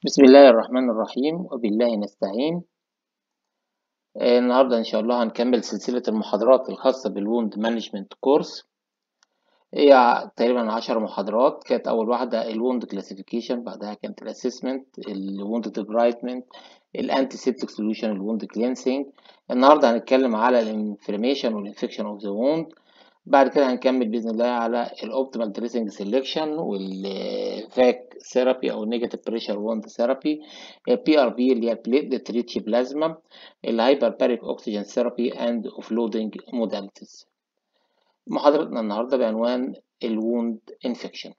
بسم الله الرحمن الرحيم وبالله نستعين آه، النهاردة إن شاء الله هنكمل سلسلة المحاضرات الخاصة بالوند مانجمنت كورس هي تقريبا عشر محاضرات كانت أول واحدة الوند كلاسيفيكيشن بعدها كانت الأسسمنت الوند ديبرايتمنت الأنتي سيبتك سوليوشن الوند كلينسينج النهاردة هنتكلم على الانفلاميشن والانفكشن اوف ذا ووند بعد كده هنكمل باذن الله على الاوبتيمال دريسنج سيلكشن والفاك ثيرابي او نيجاتيف بريشر ووند ثيرابي البي ار بي اللي هي بليتلت ريتش بلازما الهايبر باريك اوكسجين ثيرابي اند اوفلودنج موداليتيز محاضرتنا النهارده بعنوان الووند انفكشن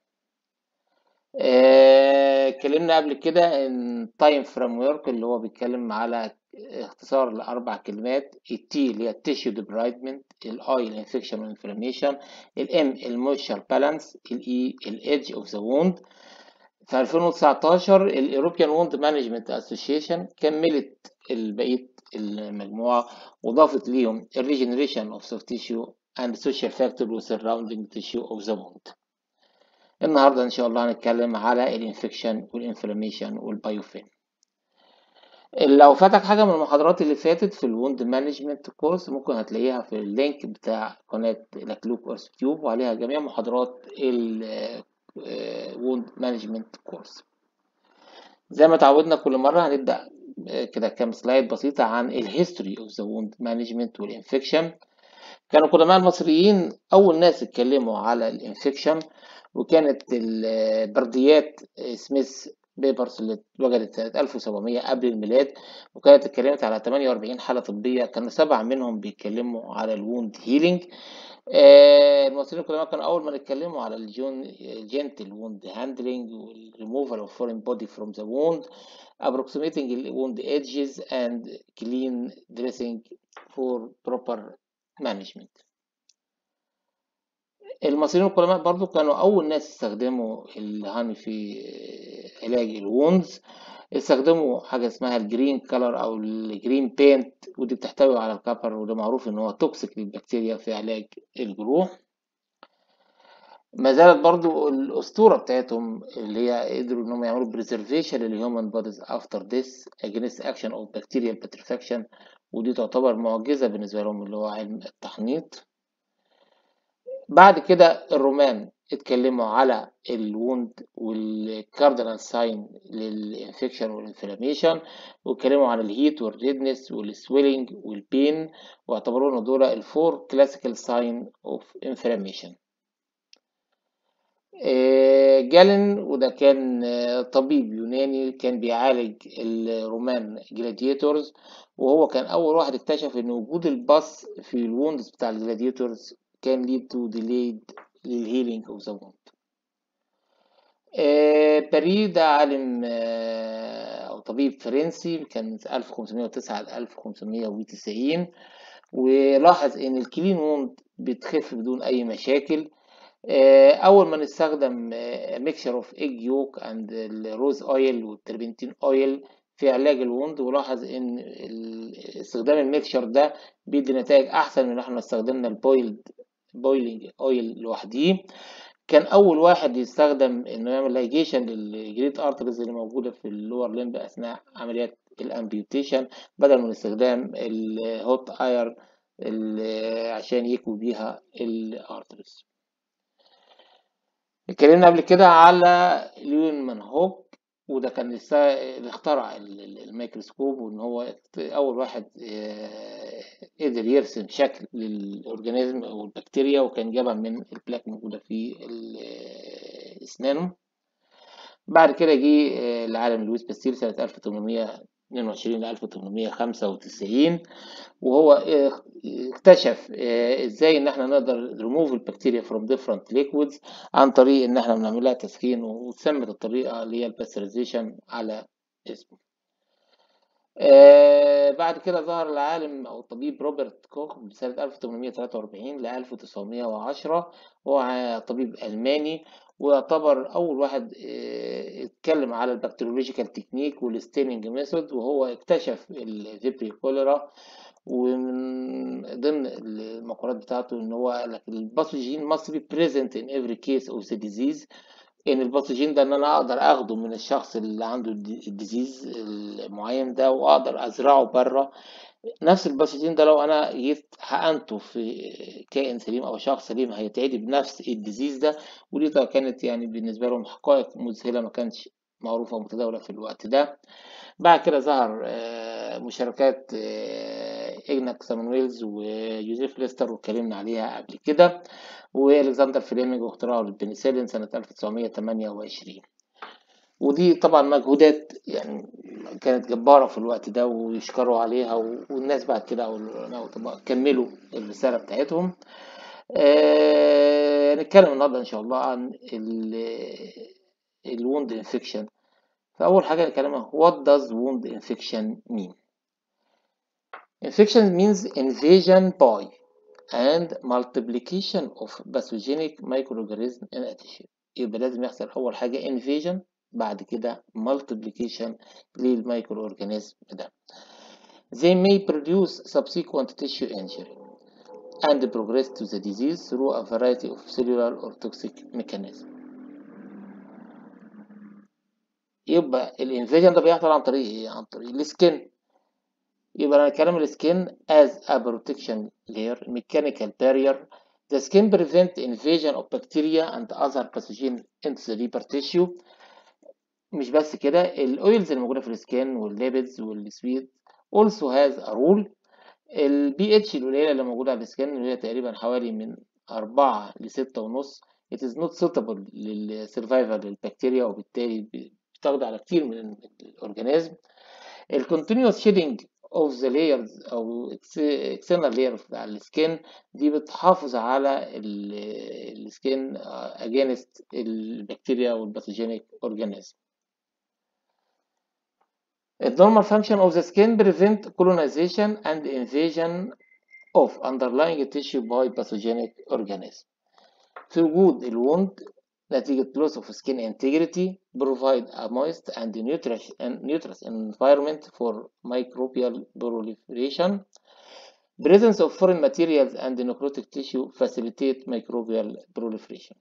اتكلمنا قبل كده ان تايم فريم ورك اللي هو بيتكلم على اختصار لاربع كلمات التي اللي هي التيشو ديبرايدمنت الاي الانفكشن والانفلاميشن الام المويشر بالانس الاي الايدج اوف ذا ووند في 2019 الاوروبيان ووند مانجمنت اسوشيشن كملت بقيه المجموعه وضافت ليهم الريجنريشن اوف سوفت تيشو اند سوشيال فاكتور وسراوندينج تيشو اوف ذا ووند النهارده ان شاء الله هنتكلم على الانفكشن والانفلاميشن والبايوفين لو فاتك حاجه من المحاضرات اللي فاتت في الوند مانجمنت كورس ممكن هتلاقيها في اللينك بتاع قناه لاكلوك اورس تيوب وعليها جميع محاضرات الوند مانجمنت كورس زي ما تعودنا كل مره هنبدا كده كام سلايد بسيطه عن الهيستوري اوف ذا ووند مانجمنت والانفكشن كانوا القدماء المصريين اول ناس اتكلموا على الانفكشن وكانت البرديات سميث بيبرز اللي اتوجدت سنة 1700 قبل الميلاد وكانت اتكلمت على 48 حالة طبية كانوا سبعة منهم بيتكلموا على الووند هيلينج آه المصريين القدماء كانوا أول ما نتكلموا على الجون جنتل ووند هاندلنج والريموفال اوف فورين بودي فروم ذا ووند approximating the wound edges and clean dressing for proper management المصريين القدماء برضو كانوا أول ناس استخدموا الهاني في علاج الووندز استخدموا حاجة اسمها الجرين كلر أو الجرين بينت ودي بتحتوي على الكبر وده معروف إن هو توكسيك للبكتيريا في علاج الجروح ما زالت برضو الأسطورة بتاعتهم اللي هي قدروا إنهم يعملوا بريزرفيشن للهيومن بوديز أفتر ديس أجينست أكشن أوف بكتيريال بترفكشن ودي تعتبر معجزة بالنسبة لهم اللي هو علم التحنيط بعد كده الرومان اتكلموا على الوند والكاردينال ساين للانفكشن والانفلاميشن واتكلموا عن الهيت والريدنس والسويلنج والبين واعتبروه ان دول الفور كلاسيكال ساين اوف انفلاميشن جالن وده كان طبيب يوناني كان بيعالج الرومان جلاديتورز وهو كان اول واحد اكتشف ان وجود البص في الوندز بتاع الجلاديتورز can lead to delayed healing of the wound. آه باري ده عالم آه أو طبيب فرنسي كان من 1509 ل 1590 ولاحظ إن الكلين ووند بتخف بدون أي مشاكل آه أول ما نستخدم ميكشر اوف ايج يوك اند الروز اويل والتربنتين اويل في علاج الوند ولاحظ ان استخدام الميكشر ده بيدي نتائج احسن من احنا استخدمنا البويلد بويلنج اويل لوحديه كان اول واحد يستخدم انه يعمل لايجيشن للجريد ارتريز اللي موجوده في اللور ليمب اثناء عمليات الامبيوتيشن بدل من استخدام الهوت اير عشان يكوي بيها الارتريز اتكلمنا قبل كده على ليون مانهوك وده كان اللي اخترع الميكروسكوب وان هو اول واحد قدر يرسم شكل للاورجانيزم او البكتيريا وكان جابها من البلاك موجوده في اسنانه بعد كده جه العالم لويس باستيل سنه 1822 ل 1895 وهو اكتشف ازاي ان احنا نقدر ريموف البكتيريا فروم ديفرنت ليكويدز عن طريق ان احنا بنعمل لها تسخين وتسمت الطريقه اللي هي الباستريزيشن على اسمه آه بعد كده ظهر العالم او الطبيب روبرت كوخ سنة 1843 ل 1910 هو طبيب الماني ويعتبر اول واحد اه اتكلم على البكتيريولوجيكال تكنيك والستيننج ميثود وهو اكتشف الفيبري كوليرا ومن ضمن المقولات بتاعته ان هو قال لك الباثوجين must be present in every case of the disease ان الباثوجين ده ان انا اقدر اخده من الشخص اللي عنده الدي- الديزيز المعين ده واقدر ازرعه بره نفس الباثوجين ده لو انا جيت حقنته في كائن سليم او شخص سليم هيتعدي بنفس الديزيز ده ودي طبعا كانت يعني بالنسبه لهم حقائق مذهله ما كانتش معروفه ومتداوله في الوقت ده بعد كده ظهر آه، مشاركات آه، إجناك سامويلز ويوزيف ليستر واتكلمنا عليها قبل كده والكسندر فليمنج واختراعه للبنسلين سنة 1928 ودي طبعا مجهودات يعني كانت جبارة في الوقت ده ويشكروا عليها و- والناس بعد كده أو العلماء طبعا كملوا الرسالة بتاعتهم آه نتكلم النهارده إن شاء الله عن الوند انفكشن فأول حاجة نتكلم what does wound infection mean infection means invasion by and multiplication of pathogenic microorganism in a tissue يبقى لازم يحصل أول حاجة invasion بعد كده multiplication للمايكرو اورجانيزم ده they may produce subsequent tissue injury and progress to the disease through a variety of cellular or toxic mechanisms يبقى الانفيجن ده بيحصل عن طريق ايه؟ عن طريق السكن يبقى انا هنتكلم السكن as a protection layer mechanical barrier the skin prevent invasion of bacteria and other pathogen into the deeper tissue مش بس كده الاويلز الموجوده في السكين والليبيدز والسويت also has a rule البي اتش القليله اللي موجوده على السكين اللي هي تقريبا حوالي من أربعة لستة ونص it is not suitable للسرفايفل للبكتيريا وبالتالي بتقضي على كتير من الاورجانيزم ال continuous shedding of the layers أو external layer بتاع السكين دي بتحافظ على السكين against البكتيريا والباثوجينيك organism The normal function of the skin prevent colonization and invasion of underlying tissue by pathogenic organism. في وجود الوند نتيجة loss of skin integrity provide a moist and nutritious, and nutritious environment for microbial proliferation. Presence of foreign materials and necrotic tissue facilitate microbial proliferation.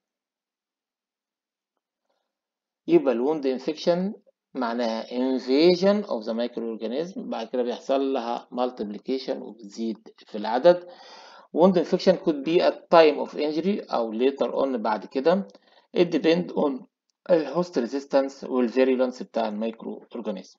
يبقى الوند infection معناها invasion of the microorganism بعد كده بيحصل لها multiplication وبتزيد في العدد wound infection could be at time of injury أو later on بعد كده it depend on الهوست resistance والvirulence بتاع الميكرو اورجانيزم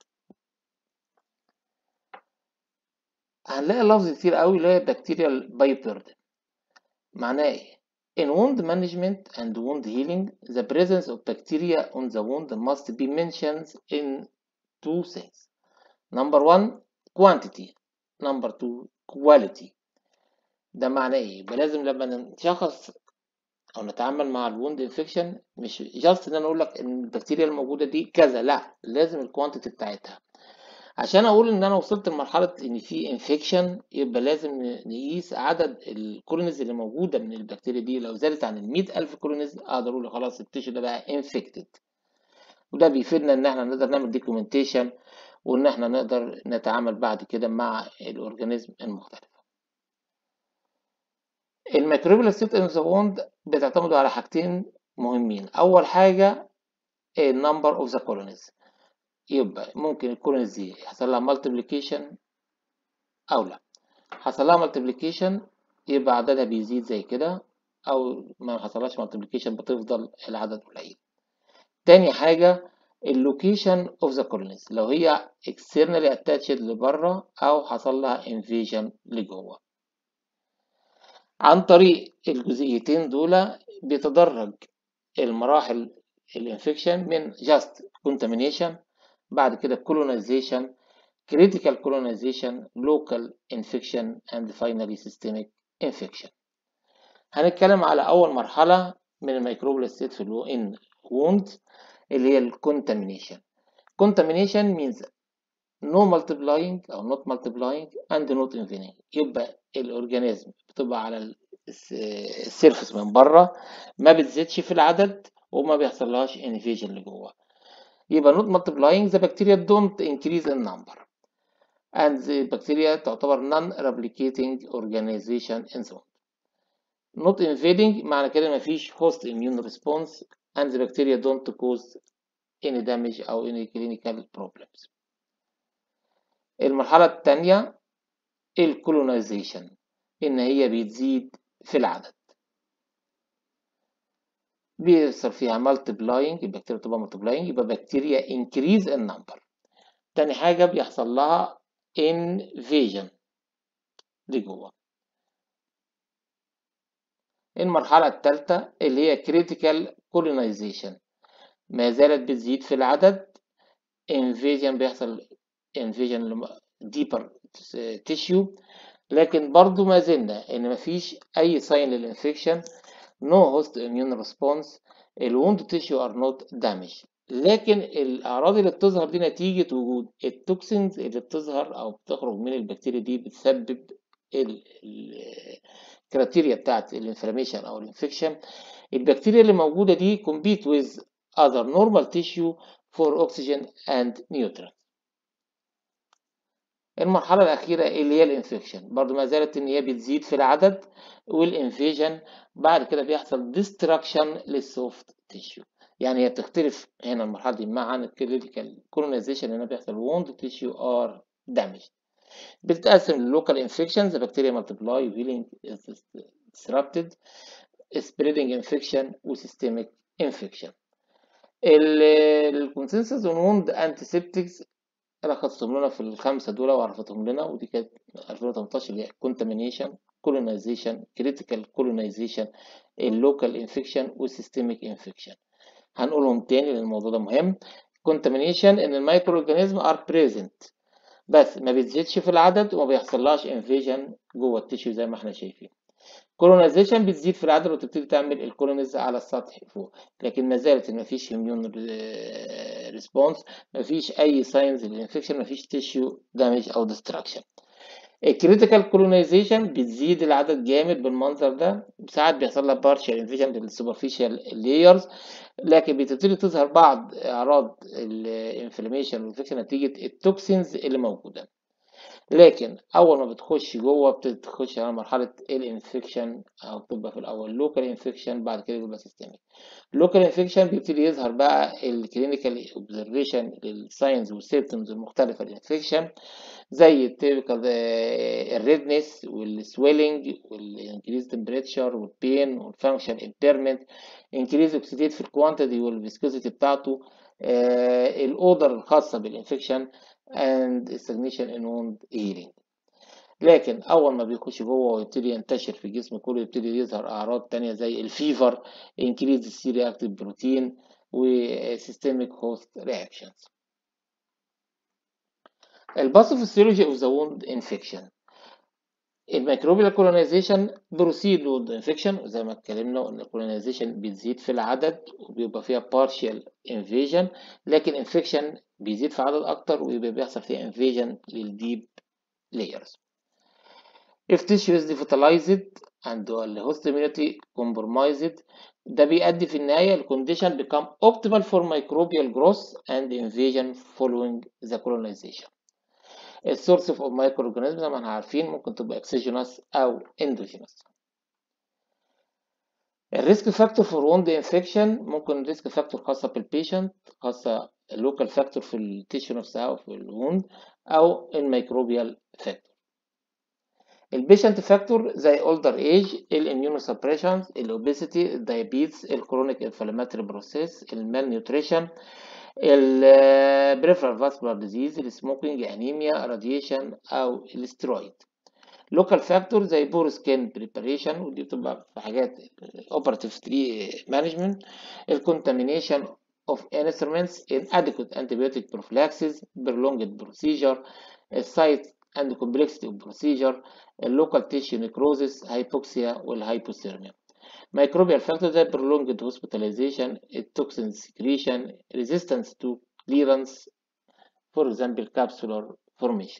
هنلاقي لفظ كتير قوي اللي هي bacterial bioburden معناه ايه In wound management and wound healing, the presence of bacteria on the wound must be mentioned in two things. Number one, quantity. Number two, quality. ده معناه ايه؟ يبقى لازم لما نشخص او نتعامل مع الوند انفكشن مش جاست ان انا اقول لك ان البكتيريا الموجوده دي كذا لا لازم الكوانتيتي بتاعتها عشان اقول ان انا وصلت لمرحله ان في انفكشن يبقى لازم نقيس عدد الكولونيز اللي موجوده من البكتيريا دي لو زادت عن ال ألف كولونيز اقدر اقول خلاص التيشو ده بقى انفكتد وده بيفيدنا ان احنا نقدر نعمل دوكيومنتيشن وان احنا نقدر نتعامل بعد كده مع الاورجانيزم المختلفه الميكروبيال ستيت ان ذا ووند بتعتمدوا على حاجتين مهمين اول حاجه النمبر اوف ذا كولونيز يبقى ممكن الكولونيز دي يحصل لها مالتيبليكيشن او لا حصل لها مالتيبليكيشن يبقى عددها بيزيد زي كده او ما حصلهاش مالتيبليكيشن بتفضل العدد قليل تاني حاجه اللوكيشن اوف ذا كولونيز لو هي اكسترنالي اتاتشد لبره او حصل لها انفيجن لجوه عن طريق الجزئيتين دول بيتدرج المراحل الانفكشن من just contamination بعد كده colonization critical colonization local infection and finally systemic infection هنتكلم على أول مرحلة من الميكروبيال ستيت في الو in wound اللي هي الكونتامينيشن contamination means no multiplying أو not multiplying and not invading يبقى الأورجانيزم بتبقى على السيرفس من بره ما بتزيدش في العدد وما بيحصلهاش انفيجن لجوه يبقى not multiplying the bacteria don't increase in number and the bacteria تعتبر non-replicating organization in zone not invading معنى كده مفيش host immune response and the bacteria don't cause any damage أو any clinical problems المرحلة التانية الكولونيزيشن إن هي بتزيد في العدد بيحصل فيها multiplying البكتيريا تبقى multiplying يبقى بكتيريا increase in number تاني حاجة بيحصل لها invasion لجوه المرحلة الثالثة اللي هي critical colonization ما زالت بتزيد في العدد invasion بيحصل invasion deeper tissue لكن برضو ما زلنا ان مفيش اي sign للانفكشن no host immune response الwound tissue are not damaged لكن الاعراض اللي بتظهر دي نتيجة وجود التوكسينز اللي بتظهر او بتخرج من البكتيريا دي بتسبب الكريتيريا بتاعت الانفلاميشن او الانفكشن البكتيريا اللي موجودة دي compete with other normal tissue for oxygen and nutrients المرحلة الأخيرة اللي هي الانفكشن برضو ما زالت إن هي بتزيد في العدد والانفيجن بعد كده بيحصل ديستراكشن للسوفت تيشو يعني هي بتختلف هنا المرحلة دي مع الكريتيكال كولونيزيشن هنا بيحصل ووند تيشو ار دامج بتتقسم للوكال انفكشنز بكتيريا مالتيبلاي وهيلينج disrupted spreading infection وسيستميك انفكشن الكونسنسس اون ووند انتيسبتكس لخصتهم لنا في الخمسه دول وعرفتهم لنا ودي كانت 2018 اللي هي كونتامينيشن كولونيزيشن كريتيكال كولونيزيشن اللوكال انفكشن والسيستميك انفكشن هنقولهم تاني لان الموضوع ده مهم كونتامينيشن ان المايكرو اورجانيزم ار بريزنت بس ما بتزيدش في العدد وما بيحصلهاش انفيجن جوه التيشو زي ما احنا شايفين كولونيزيشن بتزيد في العدد وتبتدي تعمل الكولونيز على السطح فوق لكن ما زالت ما فيش اميون ريسبونس ما فيش اي ساينز للانفكشن ما فيش تيشيو دامج او ديستراكشن الكريتيكال كولونيزيشن بتزيد العدد جامد بالمنظر ده ساعات بيحصل لها بارشال انفيجن للسوبرفيشال لايرز لكن بتبتدي تظهر بعض اعراض الانفلاميشن والانفكشن نتيجه التوكسينز اللي موجوده لكن اول ما بتخش جوه بتخش على مرحله الانفكشن او بتبقى في الاول لوكال انفكشن بعد كده بيبقى سيستميك لوكال انفكشن بيبتدي يظهر بقى الكلينيكال اوبزرفيشن للساينز والسيمبتومز المختلفه للانفكشن زي التيبيكال الريدنس والسويلنج والانكريز تمبريتشر والبين والفانكشن امبيرمنت انكريز اوكسيديت في الكوانتيتي والفيسكوسيتي بتاعته آه الاودر الخاصه بالانفكشن and stagnation in wound healing لكن أول ما بيخش جوه ويبتدي ينتشر في الجسم كله يبتدي يظهر أعراض تانية زي الفيفر increase السي reactive بروتين وسيستميك هوست reactions الباثوفيسيولوجي اوف ذا ووند انفكشن الميكروبيال كولونيزيشن بروسيد ووند انفكشن زي ما اتكلمنا ان الكولونيزيشن بتزيد في العدد وبيبقى فيها بارشال انفيجن لكن انفكشن بيزيد في عدد اكتر ويبقى بيحصل فيها انفيجن للديب layers if tissue is devitalized and the host immunity compromised ده بيؤدي في النهاية ال condition become optimal for microbial growth and invasion following the colonization السورس اوف مايكرو اورجانيزم زي ما احنا عارفين ممكن تبقى اكسجينوس او اندوجينوس الريسك فاكتور فور ووند انفكشن ممكن ريسك فاكتور خاصه بالبيشنت خاصه اللوكال فاكتور في التيشو نفسها او في الووند او الميكروبيال فاكتور البيشنت فاكتور زي اولدر ايج الاميونو سبريشنز الاوبيسيتي الدايابيتس الكرونيك انفلاماتوري بروسيس المال نيوتريشن البريفرال فاسكولار ديزيز السموكينج انيميا راديشن او الاسترويد لوكال فاكتور زي بور سكين بريباريشن ودي بتبقى في حاجات اوبراتيف تري مانجمنت الكونتامينيشن of instruments inadequate antibiotic prophylaxis prolonged procedure site and complexity of procedure local tissue necrosis hypoxia والhypothermia microbial factors زي prolonged hospitalization toxin secretion resistance to clearance for example capsular formation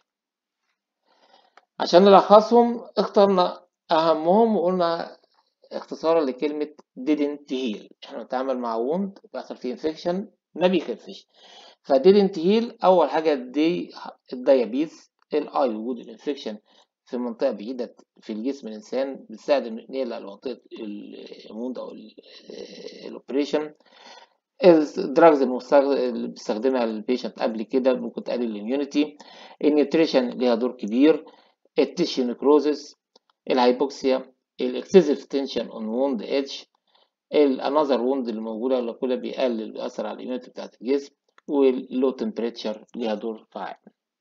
عشان نلخصهم اخترنا أهمهم وقلنا اختصارا لكلمة didn't heal احنا بنتعامل مع ووند بيحصل فيه انفكشن ما بيخفش ف didn't heal أول حاجة دي الديابيتس الاي وجود الانفكشن في منطقة بعيدة في الجسم الإنسان بتساعد إنه ينقل على منطقة الوند أو الأوبريشن الدراجز اللي بيستخدمها البيشنت قبل كده ممكن تقلل الاميونيتي النيوتريشن ليها دور كبير التيشيو نيكروزس الهايبوكسيا الاكسسيف تنشن اون ووند ايدج الانذر ووند اللي موجوده اللي كلها بيقلل بيأثر على الاميونيتي بتاعت الجسم واللو تمبريتشر ليها دور فعال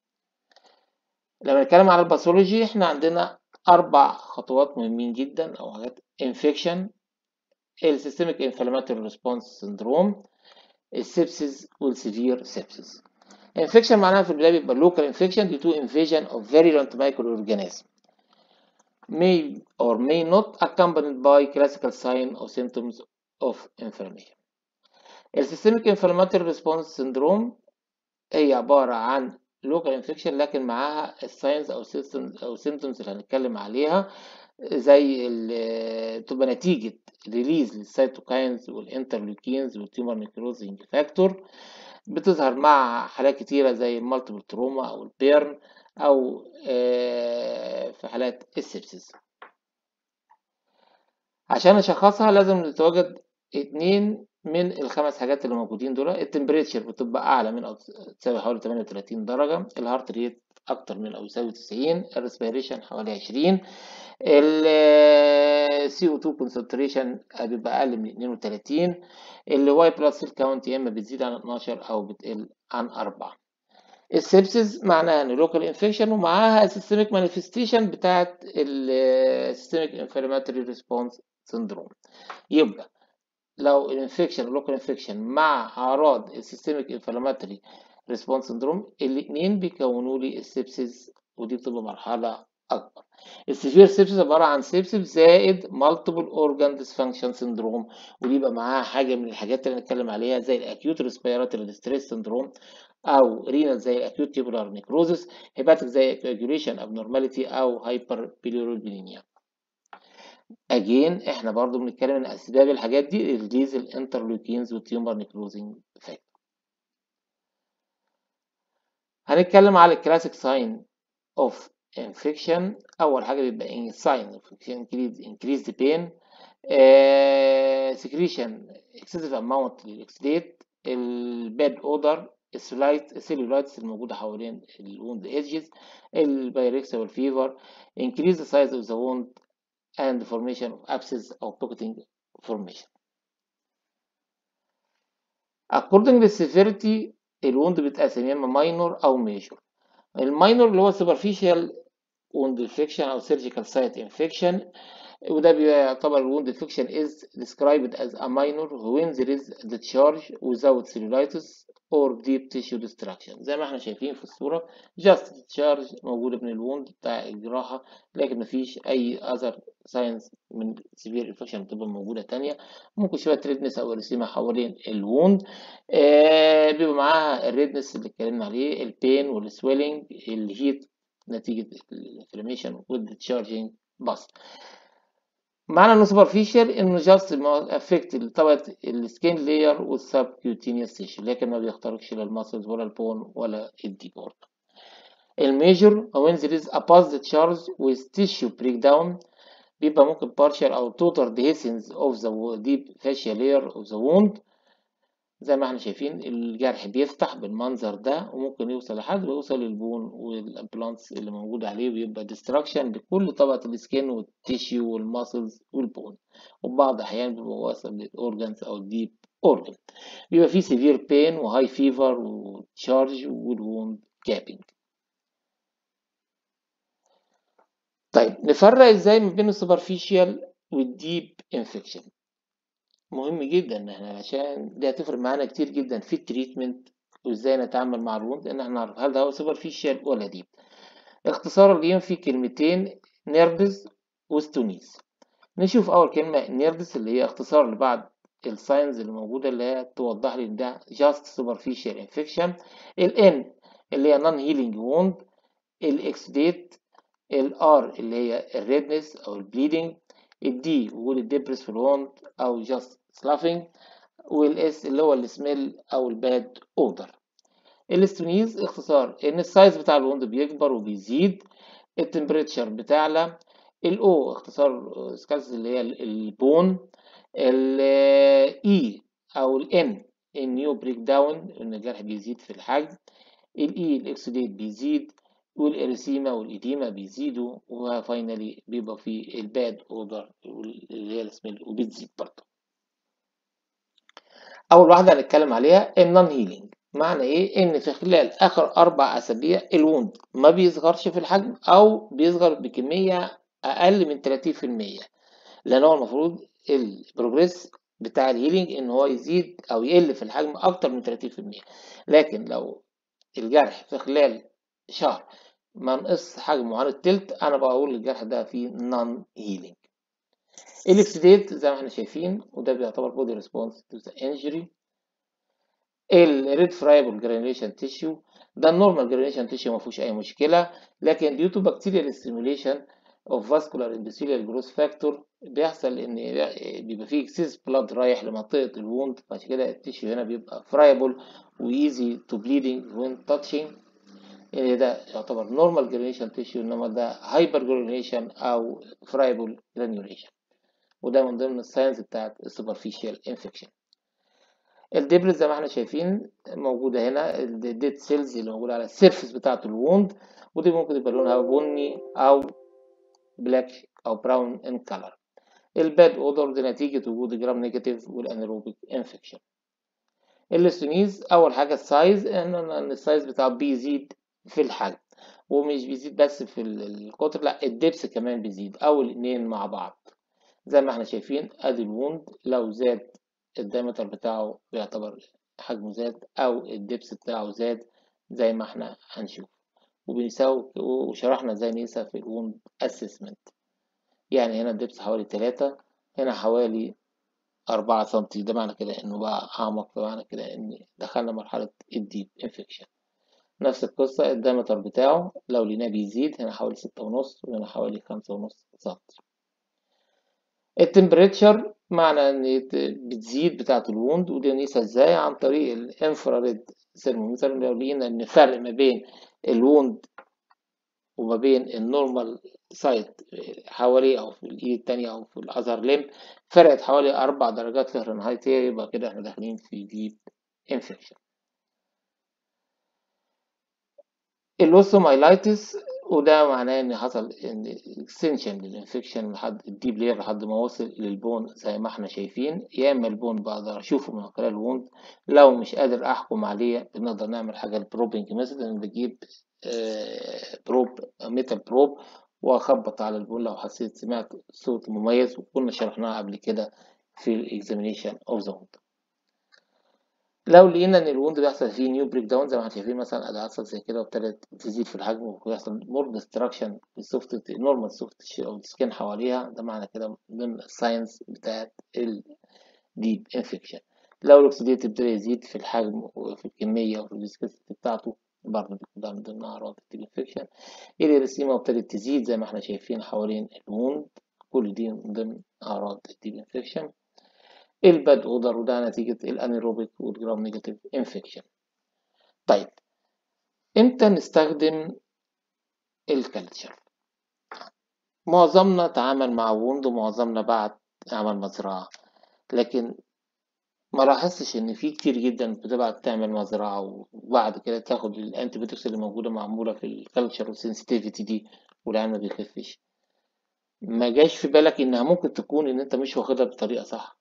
لما نتكلم على الباثولوجي احنا عندنا اربع خطوات مهمين جدا او حاجات انفكشن السيستميك انفلاماتوري ريسبونس سندروم السبسيس والسيفير سبسيس انفكشن معناها في البدايه بيبقى local infection due to invasion of virulent microorganism may or may not accompanied by classical sign or symptoms of inflammation السيستميك انفلاماتوري ريسبونس سندروم هي عباره عن local infection لكن معاها الساينز او symptoms او symptoms اللي هنتكلم عليها زي تبقى نتيجة ريليز للسيتوكاينز والانترليوكينز والتيومر نيكروزنج فاكتور بتظهر مع حالات كتيرة زي المالتيبل تروما أو البيرن أو في حالات السبسيس عشان نشخصها لازم نتواجد اتنين من الخمس حاجات اللي موجودين دول التمبريتشر بتبقى أعلى من أو تساوي حوالي 38 درجة الهارت ريت أكتر من أو يساوي 90 الريسبيريشن حوالي 20 ال CO2 concentration بيبقى أقل من 32 ال Y plus cell count يا إما بتزيد عن 12 أو بتقل عن 4 السبسيس معناها ان لوكال انفكشن ومعاها السيستميك مانيفستيشن بتاعت السيستميك انفلاماتوري ريسبونس سندروم يبقى لو الانفكشن لوكال انفكشن مع اعراض السيستميك انفلاماتوري ريسبونس سندروم الاثنين بيكونوا لي السبسيس ودي بتبقى مرحله اكبر السيفير سيبسيس عباره عن سيبسيس زائد مالتيبل اورجان ديسفانكشن سندروم ودي يبقى معاها حاجه من الحاجات اللي هنتكلم عليها زي الاكيوت ريسبيراتوري ديستريس سندروم او رينال زي الاكيوت تيبولار نيكروزس هيباتيك زي كواجوليشن ابنورماليتي او هايبر بيليروبينيميا اجين احنا برضو بنتكلم ان اسباب الحاجات دي ريليز الانترلوكينز والتيومر نيكروزنج فاكتور هنتكلم على الكلاسيك ساين اوف انفكشن اول حاجه بيبقى ساين اوف انكريز انكريز بين سكريشن اكسسيف اماونت للاكسديت الباد اودر السلايت السيلولايتس الموجوده حوالين الوند ايدجز البايركسا والفيفر increase the size of the wound and the formation of abscess or pocketing formation according to severity الوند بتتقسم يا اما minor او major الماينور اللي هو superficial wound infection او surgical site infection وده بيعتبر wound infection is described as a minor when there is the charge without cellulitis or deep tissue destruction زي ما احنا شايفين في الصورة just charge موجودة من الوند بتاع الجراحة لكن مفيش أي other signs من severe infection بتبقى موجودة تانية ممكن شوية redness أو ارسيما حوالين الوند آه بيبقى معاها الريدنس اللي اتكلمنا عليه البين والسويلنج الهيت نتيجة الانفلاميشن والديتشارجينج بس معنى انه سوبرفيشال انه جاست افكت طبقه السكين لاير والسبكيوتينيوس تيشو لكن ما بيخترقش لا الماسلز ولا البون ولا الديبورد الميجر when there is a positive charge with tissue breakdown بيبقى ممكن partial او total dehiscence of the deep fascial layer of the wound زي ما احنا شايفين الجرح بيفتح بالمنظر ده وممكن يوصل لحد ويوصل للبون والامبلانتس اللي موجود عليه ويبقى ديستراكشن لكل طبقة السكين والتيشيو والماسلز والبون وبعض الأحيان بيبقى واصل للأورجانز أو الديب أورجان بيبقى فيه سيفير بين وهاي فيفر وتشارج والووند جابينج طيب نفرق ازاي ما بين السوبرفيشال والديب انفكشن مهم جدا ان احنا عشان دي هتفرق معانا كتير جدا في التريتمنت وازاي نتعامل مع الوند ان احنا نعرف هل ده هو سوبرفيشال ولا ديب اختصارا ليهم في كلمتين نيرفز وستونيز نشوف اول كلمه نيرفز اللي هي اختصار لبعض الساينز اللي موجوده اللي هي توضح لي ان ده جاست سوبرفيشال انفكشن الان اللي هي نون هيلينج ووند الاكسديت الار اللي هي الريدنس او البليدنج الدي وجود الدبرس في الوند او جاست سلافينج والاس اللي هو السميل او الباد اودر الاستونيز اختصار ان السايز بتاع الوند بيكبر وبيزيد التمبريتشر بتعلى الاو اختصار سكالس اللي هي البون الاي او الان النيو بريك داون ان الجرح بيزيد في الحجم الاي الاكسديت بيزيد والاريسيما والإديمة بيزيدوا وفاينالي بيبقى في الباد اودر اللي هي السميل وبتزيد برضه أول واحدة هنتكلم عليها النون هيلينج معنى إيه؟ إن في خلال آخر أربع أسابيع الوند ما بيصغرش في الحجم أو بيصغر بكمية أقل من 30% لأن هو المفروض البروجريس بتاع الهيلينج إن هو يزيد أو يقل في الحجم أكتر من 30% لكن لو الجرح في خلال شهر ما نقص حجمه عن التلت انا بقول الجرح ده فيه نون هيلينج الاكسديت زي ما احنا شايفين وده بيعتبر بودي ريسبونس تو ذا انجري الريد فرايبل جرانيوليشن تيشيو ده النورمال جرانيوليشن تيشيو ما فيهوش اي مشكله لكن ديو تو بكتيريال ستيميوليشن اوف فاسكولار اندوثيليال جروث فاكتور بيحصل ان بيبقى فيه اكسس بلاد رايح لمنطقه الوند فعشان كده التيشيو هنا بيبقى فرايبل وايزي تو بليدنج وين تاتشنج يعني ده يعتبر نورمال جرانيوليشن تيشيو انما ده هايبر جرانيوليشن او فرايبل جرانيوليشن وده من ضمن الساينز بتاعت السوبرفيشال انفكشن الدبرز زي ما احنا شايفين موجوده هنا الديد سيلز اللي موجوده على السيرفيس بتاعت الووند ودي ممكن يبقى لونها بني او بلاك او براون ان كلر الباد اودر دي نتيجه وجود جرام نيجاتيف والانيروبيك انفكشن الاستونيز اول حاجه السايز ان السايز بتاعه بيزيد في الحجم ومش بيزيد بس في القطر لا الدبس كمان بيزيد او الاثنين مع بعض زي ما احنا شايفين ادي الوند لو زاد الدايمتر بتاعه بيعتبر حجمه زاد او الدبس بتاعه زاد زي ما احنا هنشوف وبنساوي وشرحنا ازاي نقيسها في الوند اسسمنت يعني هنا الدبس حوالي تلاتة هنا حوالي أربعة سنتي ده معنى كده إنه بقى أعمق فمعنى كده إن دخلنا مرحلة الديب انفكشن نفس القصة الدايمتر بتاعه لو لقيناه بيزيد هنا حوالي ستة ونص وهنا حوالي خمسة ونص سنتي التمبريتشر معنى ان بتزيد بتاعة الوند ودي نقيسها ازاي عن طريق الانفراريد ثيرمومتر لو لقينا ان فرق ما بين الوند وما بين النورمال سايت حوالي او في الايد التانية او في الاذر ليم فرقت حوالي اربع درجات فهرنهايت يبقى كده احنا داخلين في ديب انفكشن اللوسومايلايتس وده معناه ان حصل ان اكستنشن للانفكشن لحد الديب لير لحد ما وصل للبون زي ما احنا شايفين يا اما البون بقدر اشوفه من خلال الوند لو مش قادر احكم عليه بنقدر نعمل حاجه البروبنج ميثود ان بجيب بروب ميتال بروب واخبط على البون لو حسيت سمعت صوت مميز وكنا شرحناها قبل كده في الاكزامينيشن اوف ذا وند لو لقينا ان الوند بيحصل فيه نيو بريك داون زي ما احنا شايفين مثلا ادي حصل زي كده وابتدت تزيد في الحجم ويحصل مور ديستراكشن للسوفت نورمال سوفت او السكين حواليها ده معنى كده من الساينس بتاعت الديب انفكشن لو الاكسيديت ابتدى يزيد في الحجم وفي الكميه وفي الفيسكوسيتي بتاعته برضه ده من ضمن اعراض الديب انفكشن الاريسيما ابتدت تزيد زي ما احنا شايفين حوالين الوند كل دي من ضمن اعراض الديب انفكشن الباد اودر وده نتيجة الانيروبيك والجرام نيجاتيف انفكشن طيب امتى نستخدم الكالتشر معظمنا تعامل مع ووند ومعظمنا بعد عمل مزرعة لكن ما لاحظتش ان في كتير جدا بتبعت تعمل مزرعة وبعد كده تاخد الانتيبيوتكس اللي موجودة معمولة في الكالتشر والسنسيتيفيتي دي والعيان ما بيخفش ما جاش في بالك انها ممكن تكون ان انت مش واخدها بطريقة صح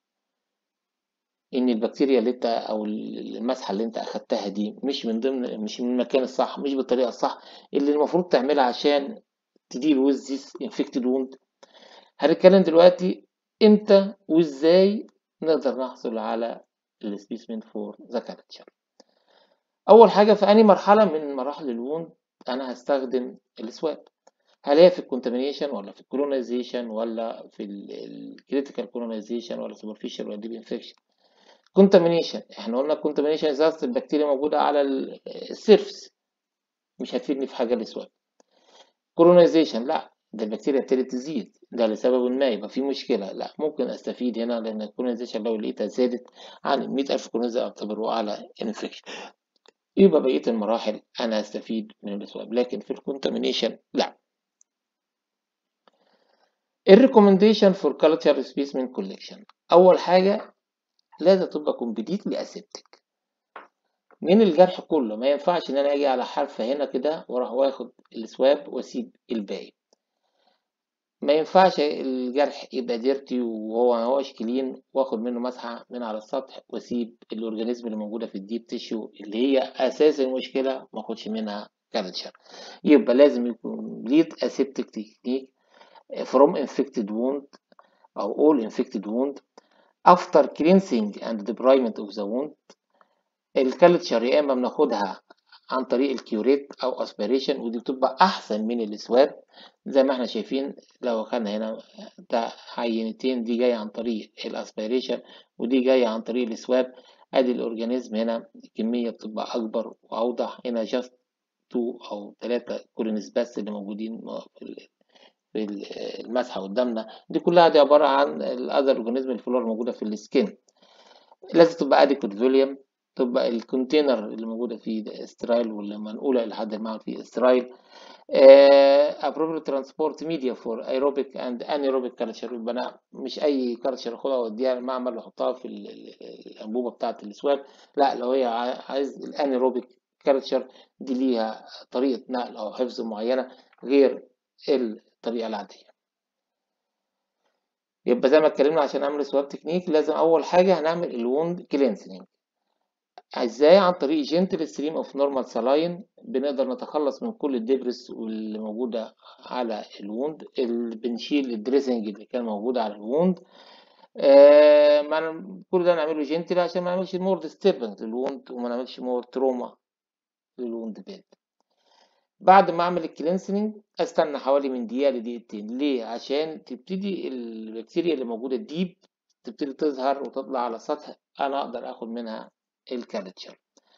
ان البكتيريا اللي انت او المسحه اللي انت اخدتها دي مش من ضمن مش من المكان الصح مش بالطريقه الصح اللي المفروض تعملها عشان تديل ويز ذيس انفكتد ووند هنتكلم دلوقتي امتى وازاي نقدر نحصل على السبيسمين فور ذا كالتشر اول حاجه في اني مرحله من مراحل الوند انا هستخدم السواب هل هي في الكونتامينيشن ولا في الكولونيزيشن ولا في الكريتيكال كولونيزيشن ولا سوبرفيشال ولا ديب انفكشن كونتامينيشن احنا قلنا الكونتامينيشن ازازه البكتيريا موجوده على السيرفس مش هتفيدني في حاجه الاسود كولونيزيشن لا ده البكتيريا ابتدت تزيد ده لسبب ما يبقى في مشكله لا ممكن استفيد هنا لان الكولونيزيشن لو لقيتها زادت عن 100000 كولونيزا اعتبره اعلى انفكشن يبقى بقيه المراحل انا هستفيد من الاسواب لكن في الكونتامينيشن لا الريكومنديشن فور كالتشر سبيسمين كوليكشن اول حاجه لازم تبقى كومبليتلي اسيبتك من الجرح كله ما ينفعش ان انا اجي على حرفه هنا كده واروح واخد السواب واسيب الباقي ما ينفعش الجرح يبقى ديرتي وهو ما هوش كلين واخد منه مسحه من على السطح واسيب الاورجانيزم اللي موجوده في الديب تيشو اللي هي اساس المشكله ما اخدش منها كالتشر يبقى لازم يكون ليد اسيبتك تكنيك from infected wound أو all infected wound after cleansing and debridement of the wound الكالتشر يا إما بناخدها عن طريق الكيوريت أو aspiration ودي بتبقى أحسن من السواب زي ما احنا شايفين لو خدنا هنا ده عينتين دي جاية عن طريق الاسبيريشن ودي جاية عن طريق السواب ادي الاورجانيزم هنا الكمية بتبقى اكبر واوضح هنا جاست تو او ثلاثة كولونيز بس اللي موجودين في في المسحه قدامنا دي كلها دي عباره عن الاذر اورجانيزم الفلور موجوده في السكين لازم تبقى اديكوت فوليوم تبقى الكونتينر اللي موجوده فيه استرايل واللي منقوله لحد المعمل فيه استرايل appropriate transport media for aerobic and anaerobic culture يبقى انا مش اي كالتشر اخدها واوديها المعمل واحطها في الانبوبه بتاعه السواب لا لو هي عايز الانيروبيك كالتشر دي ليها طريقه نقل او حفظ معينه غير الطريقة العادية يبقى زي ما اتكلمنا عشان نعمل سواب تكنيك لازم أول حاجة هنعمل الوند كلينسنج ازاي عن طريق جنتل ستريم اوف نورمال سلاين بنقدر نتخلص من كل الدبرس اللي موجودة على الوند اللي بنشيل الدريسنج اللي كان موجود على الوند آه كل ده نعمله جنتل عشان ما نعملش مور ديستربنس للوند وما نعملش مور تروما للوند بيد بعد ما اعمل الكلينسنج استنى حوالي من دقيقه لدقيقتين ليه عشان تبتدي البكتيريا اللي موجوده ديب تبتدي تظهر وتطلع على السطح انا اقدر اخد منها الكالتشر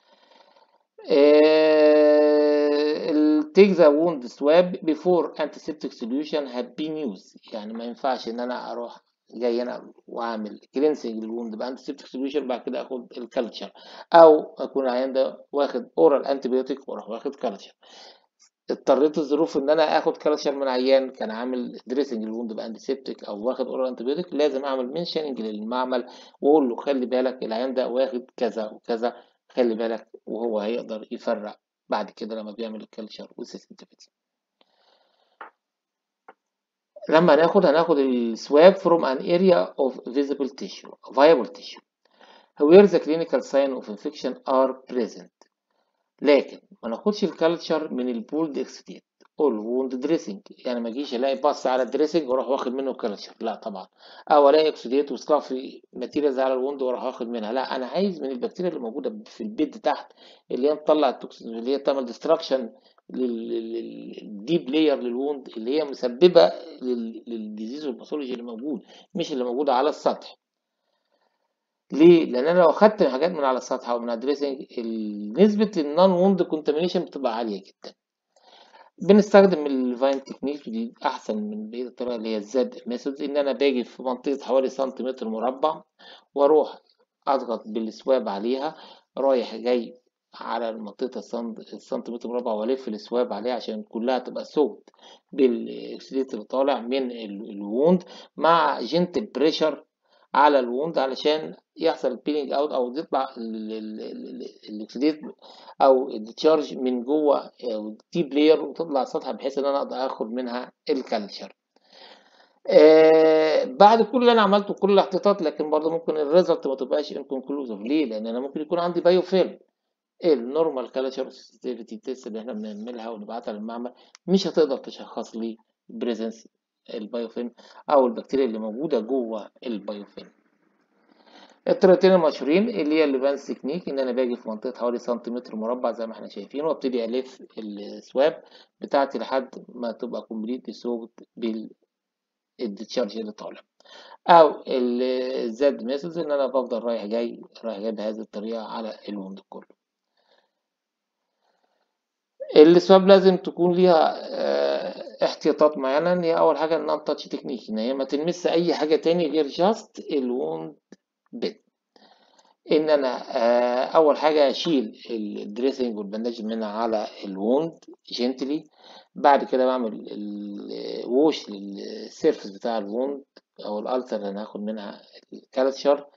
take the wound swab before antiseptic solution have been used يعني ما ينفعش ان انا اروح جاي هنا واعمل كلينسنج للوند بانتيسيبتيك سوليوشن بعد كده اخد الكالتشر او اكون العيان ده واخد اورال انتيبيوتيك واروح واخد كالتشر اضطريت الظروف ان انا اخد كالتشر من عيان كان عامل دريسنج الوند بانتيسيبتيك او واخد اورال انتيبيوتيك لازم اعمل منشننج للمعمل واقول له خلي بالك العيان ده واخد كذا وكذا خلي بالك وهو هيقدر يفرق بعد كده لما بيعمل الكالتشر والسنسيتيفيتي لما هناخد هناخد السواب from an area of visible tissue viable tissue where the clinical sign of infection are present لكن ما ناخدش الكالتشر من البولد اكسديت او الوند دريسنج يعني ما اجيش الاقي بص على الدريسنج واروح واخد منه كالتشر لا طبعا او الاقي اكسديت وسلافي ماتيريالز على الوند واروح واخد منها لا انا عايز من البكتيريا اللي موجوده في البيد تحت اللي هي مطلع التوكسين اللي هي تعمل ديستراكشن للديب لاير للوند اللي هي مسببه للديزيز والباثولوجي اللي موجود مش اللي موجوده على السطح ليه؟ لان انا لو اخدت حاجات من على السطح او من الدريسنج نسبه النون ووند كونتامينيشن بتبقى عاليه جدا بنستخدم الفاين تكنيك ودي احسن من بقيه الطريقه اللي هي الزد ميثود ان انا باجي في منطقه حوالي سنتيمتر مربع واروح اضغط بالسواب عليها رايح جاي على منطقة السنتيمتر مربع والف السواب عليها عشان كلها تبقى سوت بالاكسيديت اللي طالع من الووند مع جنتل بريشر على الووند علشان يحصل البيلينج اوت او يطلع الاكسيديت او التشارج من جوه الديب لاير وتطلع سطح بحيث ان انا اقدر اخد منها الكالتشر آه بعد كل اللي انا عملته كل الاحتياطات لكن برضه ممكن الريزلت ما تبقاش انكونكلوزيف ليه لان انا ممكن يكون عندي بايو فيلم النورمال كالتشر سنسيتيفيتي تيست اللي احنا بنعملها ونبعتها للمعمل مش هتقدر تشخص لي بريزنس البايوفيلم او البكتيريا اللي موجوده جوه البايوفيلم الطريقتين المشهورين اللي هي الليفانس تكنيك ان انا باجي في منطقه حوالي سنتيمتر مربع زي ما احنا شايفين وابتدي الف السواب بتاعتي لحد ما تبقى كومبليتلي سوبت بالديتشارج اللي طالع او الزد ميثود ان انا بفضل رايح جاي رايح جاي بهذه الطريقه على الوند كله السواب لازم تكون ليها احتياطات معينه ان هي اول حاجه النون تاتش تكنيك ان هي ما تلمس اي حاجه تاني غير جاست الوند بيت ان انا آه، اول حاجه اشيل الدريسنج والبنداج من على الووند جنتلي بعد كده بعمل الووش للسيرفس بتاع الووند او الالتر اللي انا هاخد منها الكالتشر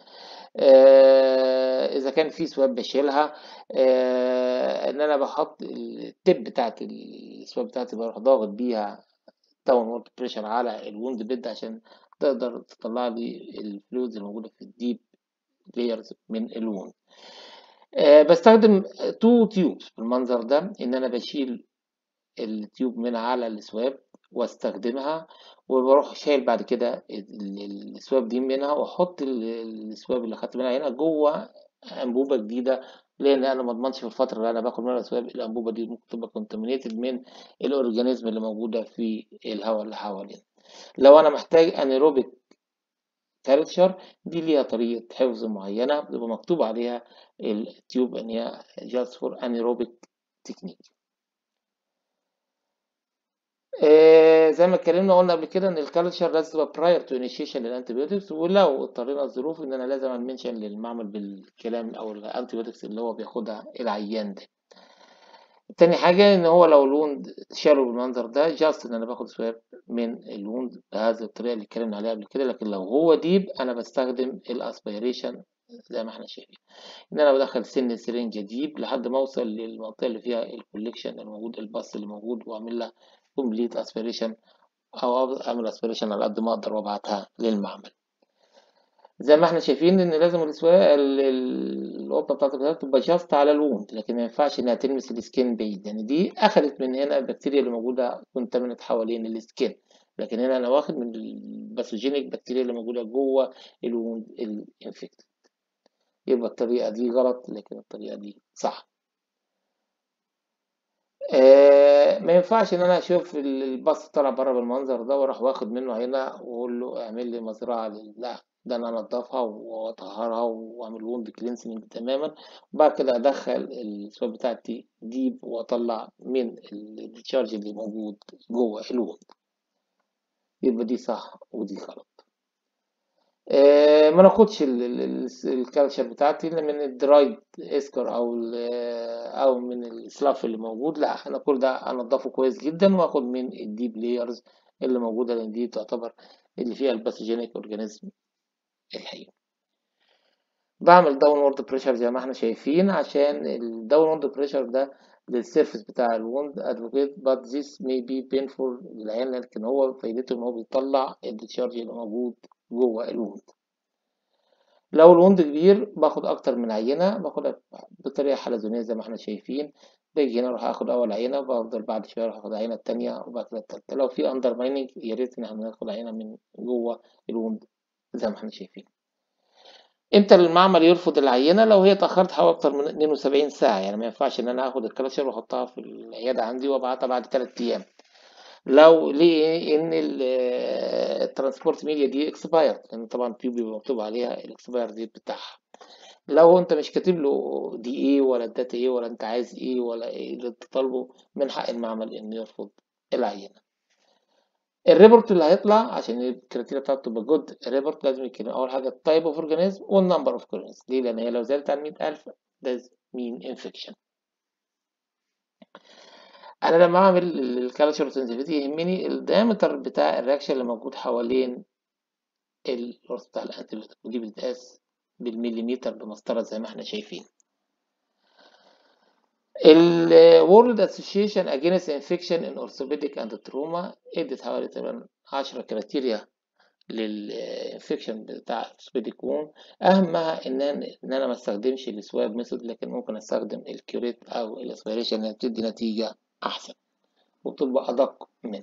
اذا كان في سواب بشيلها آه، ان انا بحط التب بتاعت السواب بتاعتي بروح ضاغط بيها داون وورد بريشر على الووند بيد عشان تقدر تطلع لي الفلويدز الموجوده في الديب layers من الووند أه بستخدم تو تيوبس بالمنظر ده ان انا بشيل التيوب من على السواب واستخدمها وبروح شايل بعد كده السواب دي منها واحط السواب اللي خدت منها هنا جوه انبوبه جديده لان انا ما اضمنش في الفتره اللي انا باخد منها السواب الانبوبه دي ممكن تبقى كونتامينيتد من الاورجانيزم اللي موجوده في الهواء اللي حوالينا لو انا محتاج انيروبيك كالتشر دي ليها طريقة حفظ معينة بيبقى مكتوب عليها التيوب ان هي just for anaerobic technique آه زي ما اتكلمنا قلنا قبل كده ان الكالتشر لازم تبقى prior to initiation للانتيبيوتكس ولو اضطرينا الظروف ان انا لازم امنشن للمعمل بالكلام او الانتيبيوتكس اللي هو بياخدها العيان ده تاني حاجة إن هو لو الوند شالوا بالمنظر ده جاست إن أنا باخد سواب من الوند بهذه الطريقة اللي اتكلمنا عليها قبل كده لكن لو هو ديب أنا بستخدم الأسبيريشن زي ما احنا شايفين إن أنا بدخل سن السرنجة ديب لحد ما أوصل للمنطقة اللي فيها الكوليكشن الموجود الباص اللي موجود وأعمل لها كومبليت أسبيريشن أو أعمل أسبيريشن على قد ما أقدر وأبعتها للمعمل. زي ما احنا شايفين ان لازم الاسواق القطه بتاعت البتاعات تبقى جاست على الوند لكن ما ينفعش انها تلمس السكين بعيد يعني دي اخدت من هنا البكتيريا اللي موجوده كونتامينت حوالين السكين لكن هنا انا واخد من الباثوجينيك بكتيريا اللي موجوده جوه الوند الانفكتد يبقى الطريقه دي غلط لكن الطريقه دي صح آه ما ينفعش ان انا اشوف الباص طالع بره بالمنظر ده واروح واخد منه هنا واقول له اعمل لي مزرعه لا ده انا انضفها واطهرها واعمل ووند كلينسنج تماما وبعد كده ادخل السواب بتاعتي ديب واطلع من التشارج اللي موجود جوه الووند يبقى دي صح ودي غلط آه ما ناخدش الكالتشر بتاعتي من الدرايد اسكر او او من السلاف اللي موجود لا انا كل ده انضفه كويس جدا واخد من الديب لايرز اللي موجوده لان دي تعتبر اللي فيها الباثوجينيك اورجانيزم الحقيقي بعمل داون وورد بريشر زي ما احنا شايفين عشان الداون وورد بريشر ده للسيرفس بتاع الوند ادفوكيت but this may be painful للعيان لكن هو فايدته ان هو بيطلع الديتشارج اللي موجود جوه الوند لو الوند كبير باخد اكتر من عينه باخدها بطريقه حلزونيه زي ما احنا شايفين باجي هنا اروح اخد اول عينه وبفضل بعد شويه اروح اخد العينه التانية وبعد كده التالتة لو في اندر مايننج يا ريت ان احنا ناخد عينه من جوه الوند زي ما احنا شايفين امتى المعمل يرفض العينه لو هي اتاخرت حوالي اكتر من 72 ساعه يعني ما ينفعش ان انا اخد الكلاشر واحطها في العياده عندي وابعتها بعد 3 ايام لو ليه ان الترانسبورت ميديا دي اكسبايرد لان طبعا التيوب بيبقى مكتوب عليها الاكسباير ديت بتاعها لو انت مش كاتب له دي ايه ولا الداتا ايه ولا انت عايز ايه ولا ايه اللي انت طالبه من حق المعمل انه يرفض العينه الريبورت اللي هيطلع عشان الكريتيريا بتاعته تبقى جود ريبورت لازم يتكلم اول حاجه التايب اوف اورجانيزم والنمبر اوف اورجانيزم ليه لان هي لو زادت عن 100000 ده مين انفكشن انا لما اعمل الكالتشر سنسيفيتي يهمني الدايمتر بتاع الرياكشن اللي موجود حوالين القرص بتاع الانتيبيوتيك ودي بتتقاس بالمليمتر بمسطره زي ما احنا شايفين ال World Association Against Infection in Orthopedic and Trauma ادت حوالي تقريبا 10 كريتيريا للانفكشن بتاع orthopedic wound اهمها ان انا ان انا ما استخدمش السواب ميثود لكن ممكن استخدم الكيوريت او الاسبيريشن اللي بتدي نتيجه احسن وبتبقى ادق منه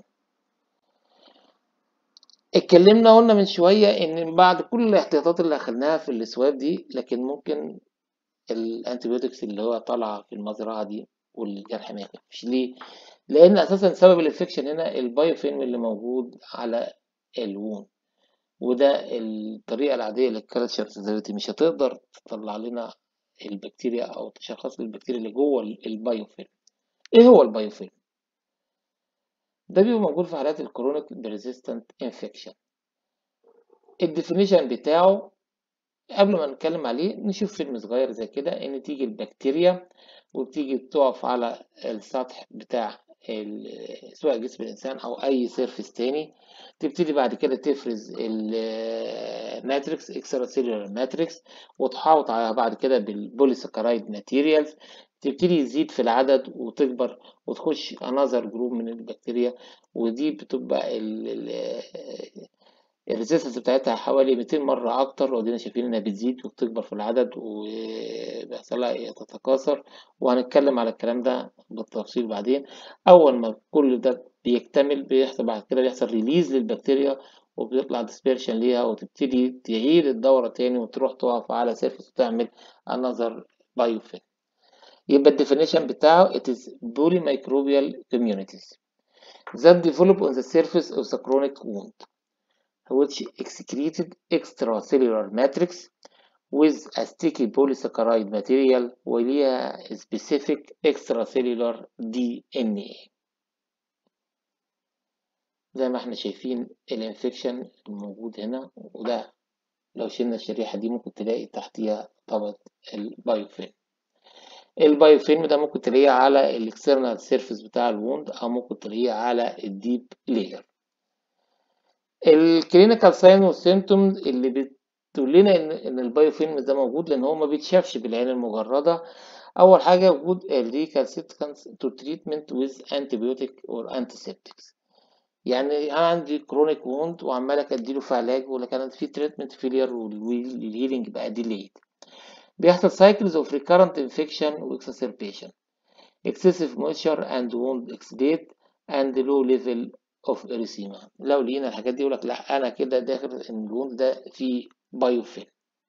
اتكلمنا قلنا من شويه ان بعد كل الاحتياطات اللي اخدناها في السواب دي لكن ممكن الانتيبيوتكس اللي هو طالعه في المزرعه دي والجرح ما يخفش ليه لان اساسا سبب الانفكشن هنا البايوفيلم اللي موجود على الوون وده الطريقه العاديه للكالتشر سيزيريتي مش هتقدر تطلع لنا البكتيريا او تشخص البكتيريا اللي جوه البايوفيلم ايه هو البايوفيلم ده بيبقى موجود في حالات الكرونيك بريزيستنت انفكشن الديفينيشن بتاعه قبل ما نتكلم عليه نشوف فيلم صغير زي كده ان تيجي البكتيريا وبتيجي تقف على السطح بتاع ال- سواء جسم الانسان او اي سيرفيس تاني تبتدي بعد كده تفرز الماتريكس اكسترا سيلولار ماتريكس وتحاوط عليها بعد كده بالبوليساكرايد ماتيريالز تبتدي يزيد في العدد وتكبر وتخش انذر جروب من البكتيريا ودي بتبقى الريزيستنس بتاعتها حوالي 200 مرة أكتر ودينا شايفين إنها بتزيد وبتكبر في العدد وبيحصل لها تتكاثر وهنتكلم على الكلام ده بالتفصيل بعدين أول ما كل ده بيكتمل بيحصل بعد كده بيحصل ريليز للبكتيريا وبيطلع ديسبيرشن ليها وتبتدي تعيد الدورة تاني وتروح تقف على سيرفس وتعمل another biofilm يبقى الديفينيشن بتاعه it is polymicrobial communities that develop on the surface of the chronic wound which excreted extracellular matrix with a sticky polysaccharide material وليها specific extracellular DNA زي ما احنا شايفين الانفكشن الموجود هنا وده لو شلنا الشريحة دي ممكن تلاقي تحتيها طبقة البايوفيلم البايوفيلم ده ممكن تلاقيه على الاكسترنال سيرفيس بتاع الوند او ممكن تلاقيه على الديب لاير الكلينيكال ساين والسيمتومز اللي بتقول لنا ان ان البايوفيلم ده موجود لان هو ما بيتشافش بالعين المجرده اول حاجه وجود الريكالسيتكانس تو تريتمنت ويز انتيبيوتيك اور انتيسيبتكس يعني انا عندي كرونيك ووند وعمال اديله في علاج ولا كانت في تريتمنت فيلير والهيلينج بقى ديليد بيحصل cycles of recurrent infection واكسسربيشن excessive moisture and wound exudate and low level of erythema لو لقينا الحاجات دي يقولك لا انا كده داخل ان الوند ده فيه بايوفيلم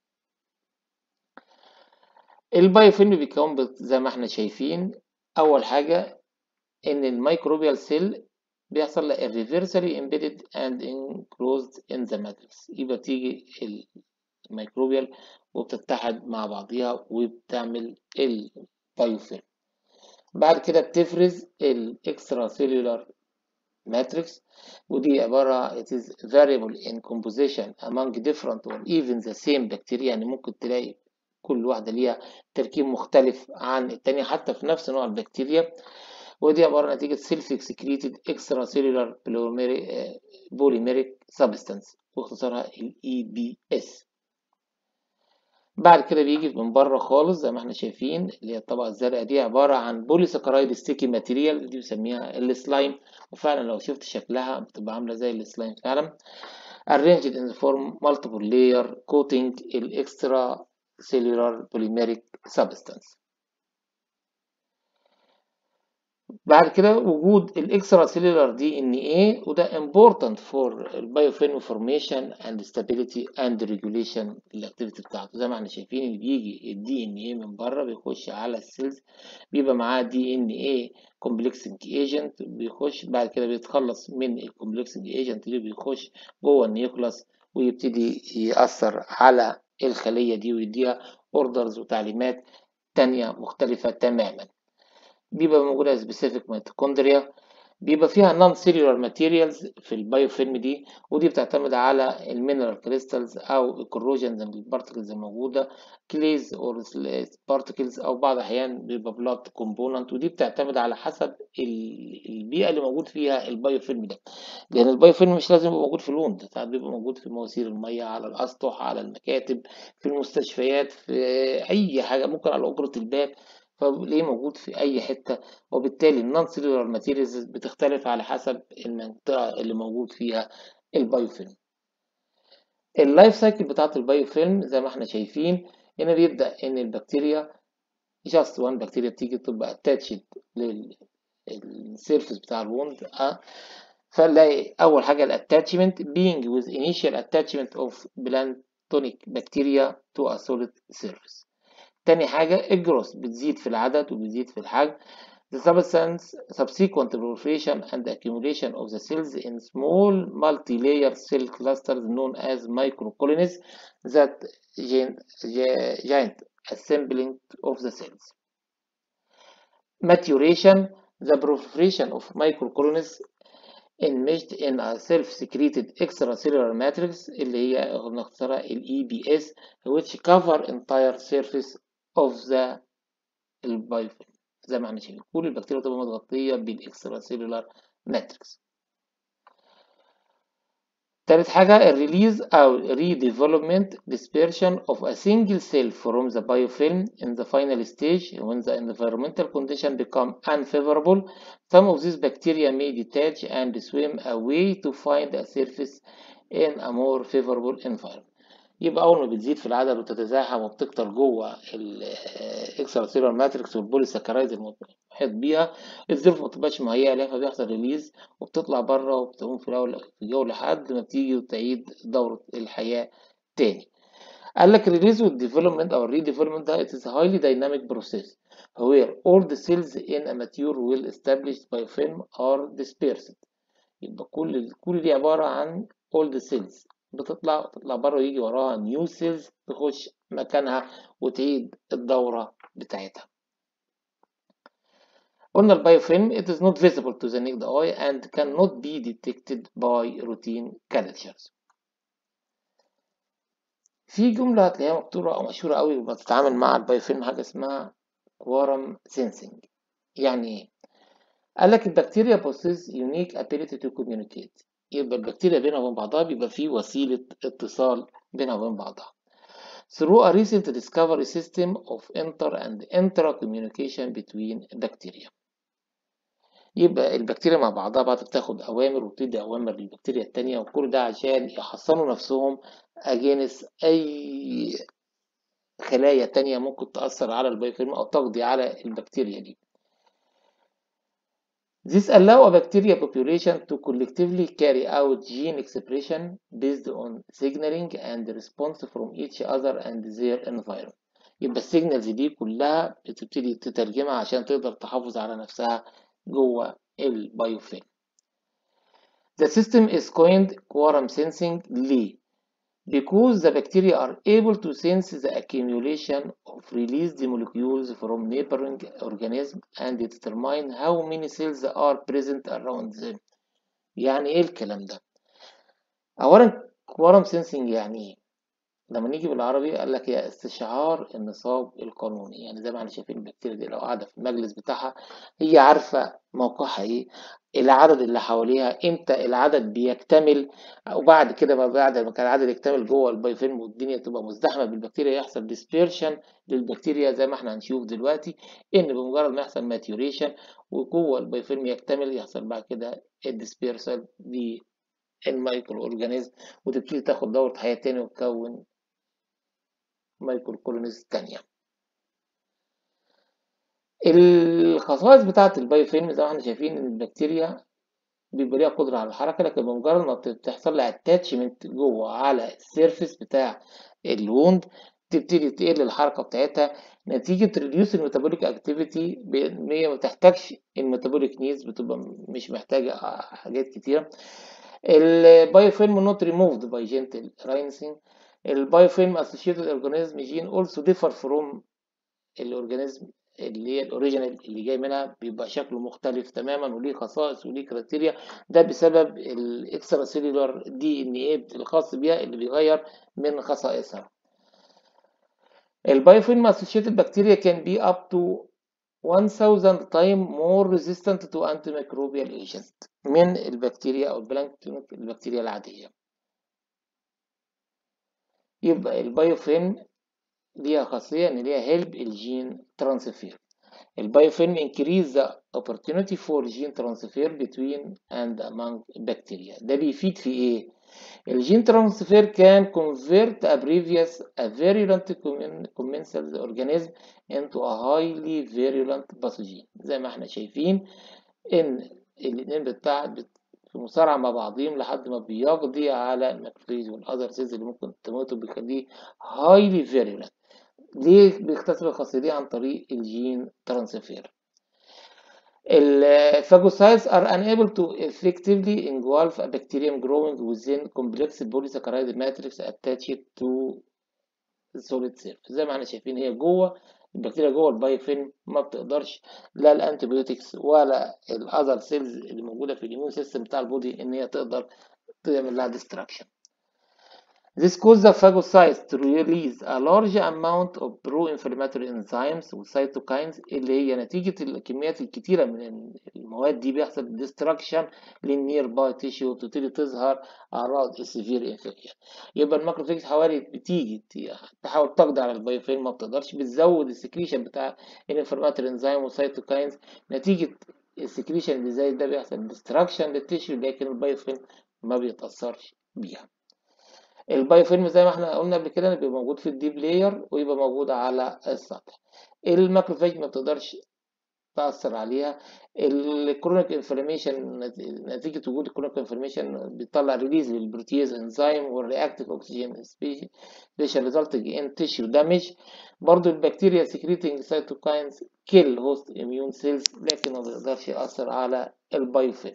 البايوفيلم بيكون زي ما احنا شايفين اول حاجه ان الميكروبيال سيل بيحصل لها irreversibly embedded and enclosed in the matrix يبقى تيجي الميكروبيال وبتتحد مع بعضيها وبتعمل البايوفيلم بعد كده بتفرز الاكسترا سيلولار matrix ودي عبارة it is variable in composition among different or even the same bacteria يعني ممكن تلاقي كل واحدة ليها تركيب مختلف عن التانية حتى في نفس نوع البكتيريا ودي عبارة نتيجة self excreted extracellular polymeric substance واختصارها ال EBS بعد كده بيجي من بره خالص زي ما احنا شايفين اللي هي الطبقه الزرقاء دي عباره عن بوليساكرايد ستيكي ماتيريال دي بنسميها السلايم وفعلا لو شفت شكلها بتبقى عامله زي السلايم فعلا arranged in the form multiple layer coating الاكسترا cellular polymeric substance بعد كده وجود الاكسترا سيلولار دي ان ايه وده important for البايوفيلم فورميشن اند stability اند ريجوليشن الاكتيفيتي بتاعته زي ما احنا شايفين اللي بيجي الدي ان ايه من بره بيخش على السيلز بيبقى معاه دي ان ايه كومبلكسنج ايجنت بيخش بعد كده بيتخلص من الكومبلكسنج ايجنت اللي بيخش جوه النيوكلاس ويبتدي يأثر على الخلية دي ويديها اوردرز وتعليمات تانية مختلفة تماما بيبقى موجودة specific mitochondria بيبقى فيها non cellular materials في البايوفيلم دي ودي بتعتمد على المينرال كريستالز او الكروجنز البارتكلز الموجوده كليز اور بارتكلز او بعض الاحيان بيبقى بلاد كومبوننت ودي بتعتمد على حسب البيئه اللي موجود فيها البايوفيلم ده لان البايوفيلم مش لازم يبقى موجود في الوند ساعات بيبقى موجود في مواسير الميه على الاسطح على المكاتب في المستشفيات في اي حاجه ممكن على اجره الباب فليه موجود في اي حته وبالتالي النون سيلولار ماتيريالز بتختلف على حسب المنطقه اللي موجود فيها البايوفيلم اللايف سايكل بتاعت البايوفيلم زي ما احنا شايفين هنا بيبدا ان البكتيريا جاست وان بكتيريا بتيجي تبقى اتاتشد للسيرفيس بتاع الوند اه فنلاقي اول حاجه الاتاتشمنت being with initial attachment of planktonic bacteria to a solid surface تاني حاجة الجروث بتزيد في العدد وبتزيد في الحجم The substance subsequent proliferation and accumulation of the cells in small multi-layer cell clusters known as microcolonies that giant assembling of the cells. Maturation The proliferation of microcolonies enmeshed in a self-secreted extracellular matrix اللي هي بنختصرها ال EBS which cover entire surface of the البايوفيلم زي ما احنا شايفين كل البكتيريا تبقى متغطية بالاكستراسيلولار ماتريكس تالت حاجة الريليز أو redevelopment dispersion of a single cell from the biofilm in the final stage when the environmental condition become unfavorable some of these bacteria may detach and swim away to find a surface in a more favorable environment يبقى أول ما بتزيد في العدد وتتزاحم وبتكتر جوه الاكسترا سيلولار ماتريكس والبوليساكرايد المحيط بيها الظروف ما تبقاش مهيئة لها فبيحصل ريليز وبتطلع بره وبتقوم في الأول في الجو لحد ما بتيجي وتعيد دورة الحياة تاني. قال لك release والdevelopment أو الريديفلوبمنت ده it is a highly dynamic process where all the cells in a mature well established biofilm are dispersed يبقى كل كل دي عبارة عن all the cells بتطلع تطلع بره ويجي وراها نيو سيلز تخش مكانها وتعيد الدورة بتاعتها قلنا البايوفيلم it is not visible to the naked eye and cannot be detected by routine cultures في جملة هتلاقيها مكتوبة أو مشهورة قوي بتتعامل مع البايوفيلم حاجة اسمها quorum sensing يعني إيه؟ قال لك البكتيريا possess unique ability to communicate يبقى البكتيريا بينها وبين بعضها بيبقى في وسيلة اتصال بينها وبين بعضها through a recent discovery system of inter and intra communication between bacteria يبقى البكتيريا مع بعضها بعد بتاخد أوامر وبتدي أوامر للبكتيريا التانية وكل ده عشان يحصنوا نفسهم أجانس أي خلايا تانية ممكن تأثر على البايوفيلم أو تقضي على البكتيريا دي This allow a bacteria population to collectively carry out gene expression based on signaling and response from each other and their environment. يبقى السيجنالز دي كلها بتبتدي تترجمها عشان تقدر تحافظ على نفسها جوه البايوفيلم. The system is coined quorum sensing ليه؟ Because the bacteria are able to sense the accumulation of released molecules from neighboring organisms and determine how many cells are present around them. يعني ايه الكلام ده؟ أولا quorum sensing يعني ايه؟ لما نيجي بالعربي قال لك هي استشعار النصاب القانوني يعني زي ما احنا شايفين البكتيريا دي لو قاعدة في المجلس بتاعها هي عارفة موقعها ايه العدد اللي حواليها امتى العدد بيكتمل وبعد كده بقى بعد ما كان العدد يكتمل جوه البايوفيلم والدنيا تبقى مزدحمه بالبكتيريا يحصل ديسبيرشن للبكتيريا زي ما احنا هنشوف دلوقتي ان بمجرد ما يحصل ماتيوريشن وجوه البايوفيلم يكتمل يحصل بعد كده الديسبيرسال دي المايكرو اورجانيزم وتبتدي تاخد دورة حياة تاني وتكون مايكرو كولونيز تانية الخصائص بتاعة البايوفيلم زي ما احنا شايفين ان البكتيريا بيبقى ليها قدرة على الحركة لكن بمجرد ما بتحصل لها اتاتشمنت جوه على السيرفيس بتاع الوند تبتدي تقل الحركة بتاعتها نتيجة ريديوس الميتابوليك اكتيفيتي هي ما بتحتاجش الميتابوليك نيدز بتبقى مش محتاجة حاجات كتيرة البايوفيلم نوت ريموفد باي جنتل راينسينج البايوفيلم اسوشيتد اورجانيزم جين اولسو ديفر فروم الاورجانيزم اللي هي الاوريجينال اللي جاي منها بيبقى شكله مختلف تماما وليه خصائص وليه كريتيريا ده بسبب الاكسترا سيلولار دي ان ايه الخاص بيها اللي بيغير من خصائصها البايوفيلم اسوشيتد بكتيريا can be up to 1000 time more resistant to antimicrobial agent من البكتيريا او البلانكتون البكتيريا العادية يبقى البايوفيلم ليها خاصية إن ليها هيلب الجين ترانسفير البايوفيلم increase the opportunity for gene transfer between and among bacteria ده بيفيد في إيه؟ الجين ترانسفير can convert a previous a virulent commensal organism into a highly virulent pathogen زي ما احنا شايفين إن الاتنين بتاع في مصارعة مع بعضهم لحد ما بيقضي على الماكروفيج والأذر سيلز اللي ممكن تموته بيخليه highly virulent ليه بيكتسب الخاصية دي عن طريق الجين ترانسفير الفاجوسايتس are unable to effectively engulf a bacterium growing within complex polysaccharide matrix attached to solid surface زي ما احنا شايفين هي جوه البكتيريا جوه البايوفيلم ما بتقدرش لا الانتيبيوتكس ولا الاذر سيلز اللي موجوده في الاميون سيستم بتاع البودي ان هي تقدر تعمل لها ديستراكشن This causes the phagocytes to release a large amount of pro-inflammatory enzymes وcytokines اللي هي نتيجة الكميات الكتيرة من المواد دي بيحصل destruction للنير باي تيشيو وتبتدي تظهر أعراض السيفير انفكشن يبقى الماكروفيج حوالي بتيجي تحاول تقضي على البايوفيلم ما بتقدرش بتزود السكريشن بتاع الانفلاماتوري انزيم والسيتوكاينز نتيجة السكريشن اللي زي ده بيحصل destruction للتيشيو لكن البايوفيلم ما بيتأثرش بيها. البايوفيلم زي ما احنا قلنا قبل كده بيبقى موجود في الديب لاير ويبقى موجود على السطح الماكروفاج ما بتقدرش تأثر عليها الكرونيك انفلاميشن نتيجة وجود الكرونيك انفلاميشن بيطلع ريليز للبروتيز انزيم والرياكتيف اوكسجين سبيشال ريزلتنج ان تيشيو دامج برضو البكتيريا سكريتنج سيتوكاينز كيل هوست اميون سيلز لكن ما بيقدرش يأثر على البايوفيلم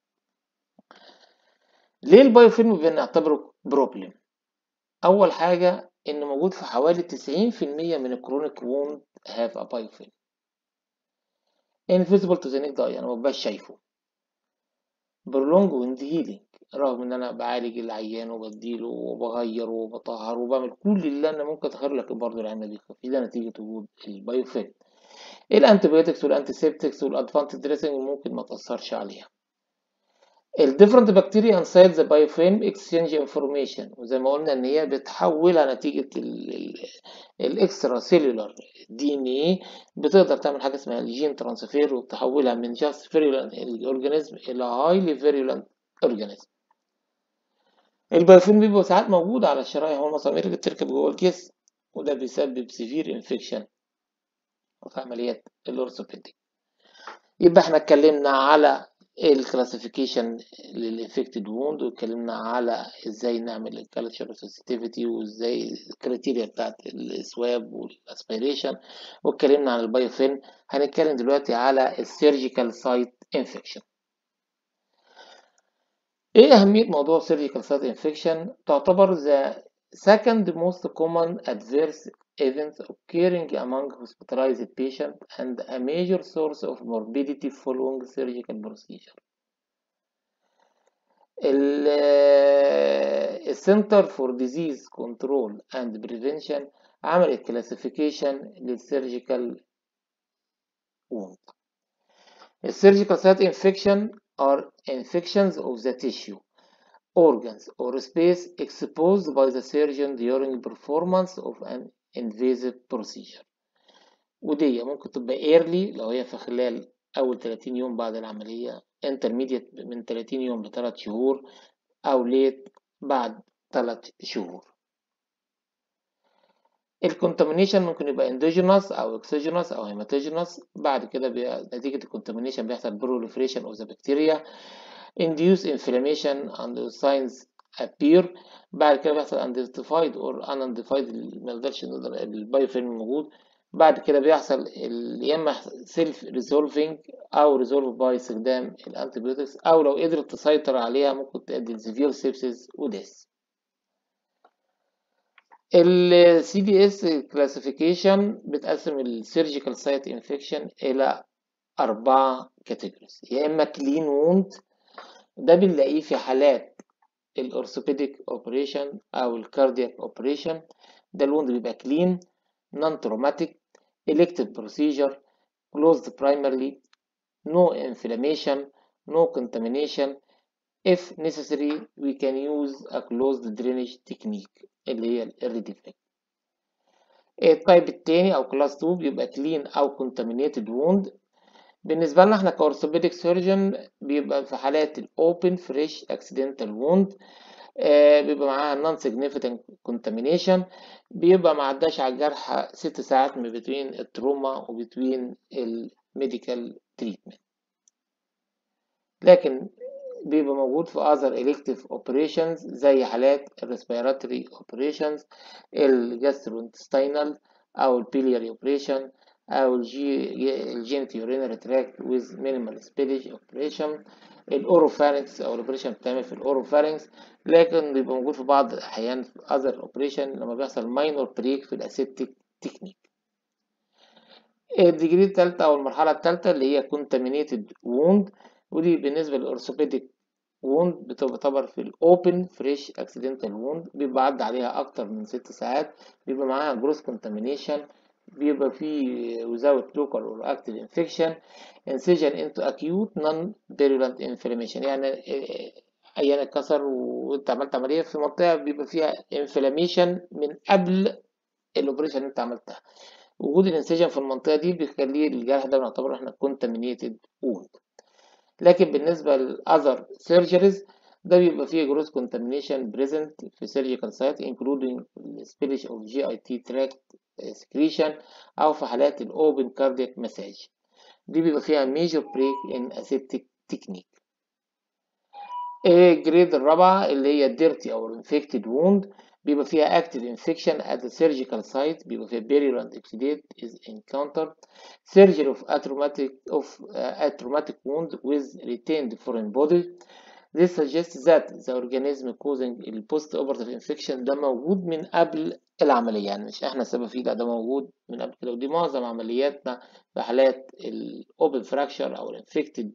ليه البايوفيلم بنعتبره بروبلم أول حاجة إن موجود في حوالي تسعين في المية من الكرونيك ووند هاف أ بايوفيلم invisible to the naked eye أنا مبقاش شايفه برولونج ويند هيلينج رغم إن أنا بعالج العيان وبديله وبغير وبطهر وبعمل كل اللي أنا ممكن أتخيل لك برضه العيان بيخف ده نتيجة وجود البايوفيلم الأنتيبيوتكس والأنتيسيبتكس والأدفانتد دريسنج ممكن ما تأثرش عليها الديفرنت بكتيريا انسايد ذا بايوفيلم اكسشينج انفورميشن وزي ما قلنا ان هي بتحولها نتيجه الاكسترا سيلولار دي ان ايه بتقدر تعمل حاجه اسمها الجين ترانسفير وتحولها من جاست فيرولانت اورجانيزم الى هايلي فيرولانت اورجانيزم البايوفيلم بيبقى ساعات موجود على الشرايح والمسامير اللي بتركب جوه الجسم وده بيسبب سيفير انفكشن في عمليات الاورثوبيديك يبقى احنا اتكلمنا على الكلاسيفيكيشن للانفكتد ووند واتكلمنا على ازاي نعمل الكالتشر سنسيتيفيتي وازاي الكريتيريا بتاعت السواب والاسبيريشن واتكلمنا عن البايوفيلم هنتكلم دلوقتي على السيرجيكال سايت انفكشن ايه اهميه موضوع السيرجيكال سايت انفكشن تعتبر the second most common adverse events occurring among hospitalized patients and a major source of morbidity following surgical procedure. السنتر فور ديزيز كنترول اند بريفنشن عملت كلاسيفيكيشن للسيرجيكال wound. السيرجيكال سايت infection are infections of the tissue organs or space exposed by the surgeon during performance of an invasive procedure ودي ممكن تبقى early لو هي في خلال أول 30 يوم بعد العملية intermediate من 30 يوم لثلاث شهور أو late بعد ثلاث شهور الكونتامينيشن ممكن يبقى endogenous أو exogenous أو hematogenous بعد كده نتيجة الكونتامينيشن بيحصل proliferation of the bacteria induce inflammation and signs appear بعد كده بيحصل unidentified or unidentified ما نقدرش نقدر البايوفيلم موجود بعد كده بيحصل يا اما سيلف ريزولفينج او ريزولف باي استخدام الانتيبيوتكس او لو قدرت تسيطر عليها ممكن تؤدي لسيفير سيبسيس وديس السي دي اس كلاسيفيكيشن بتقسم السيرجيكال سايت انفكشن الى اربعه كاتيجوريز يا اما كلين ووند ده بنلاقيه في حالات الاورثوبيديك اوبريشن او الكاردياك اوبريشن ده الوند بيبقى كلين نون تروماتيك elective procedure closed primarily no inflammation no contamination if necessary we can use a closed drainage technique اللي هي الريديفليكت التايب التاني او كلاس 2 بيبقى كلين او contaminated wound بالنسبة لنا احنا كاورثوبيديك سيرجن بيبقى في حالات الاوبن فريش اكسيدنتال ووند بيبقى معاها نون significant contamination بيبقى ما عداش على الجرح ست ساعات من بين التروما وبين الميديكال تريتمنت لكن بيبقى موجود في other elective operations زي حالات respiratory operations الجاستروintestinal أو البيلياري operation أو الجينيت urinary tract with minimal spillage operation الأوروفارينكس أو الأوبريشن بتعمل في الأوروفارينكس لكن بيبقى موجود في بعض الأحيان في other operation لما بيحصل minor break في الأسيبتيك تكنيك الديجري التالتة أو المرحلة التالتة اللي هي contaminated wound ودي بالنسبة للأورثوبيديك wound بتعتبر في الأوبن فريش accidental wound بيبقى عدى عليها أكتر من ست ساعات بيبقى معاها gross contamination بيبقى فيه without local or active infection incision into acute non-virulent inflammation يعني أيام اتكسر وأنت عملت عملية في منطقة بيبقى فيها inflammation من قبل الأوبريشن اللي أنت عملتها وجود الانسجن في المنطقة دي بيخليه الجرح ده بنعتبره احنا contaminated wound لكن بالنسبة للأذر surgeries ده بيبقى فيه gross contamination present في surgical site including spillage of GIT tract secretion أو في حالات ال open cardiac massage دي بيبقى فيها major break in aseptic technique الجريد الرابعة اللي هي dirty أو infected wound بيبقى فيها active infection at the surgical site بيبقى فيها virulent exudate is encountered surgery of a traumatic of uh, a traumatic wound with retained foreign body this suggests that the organism causing the post operative infection ده موجود من قبل العملية يعني مش احنا السبب فيه لا ده موجود من قبل كده ودي معظم عملياتنا في حالات الاوبن فراكشر او الانفكتد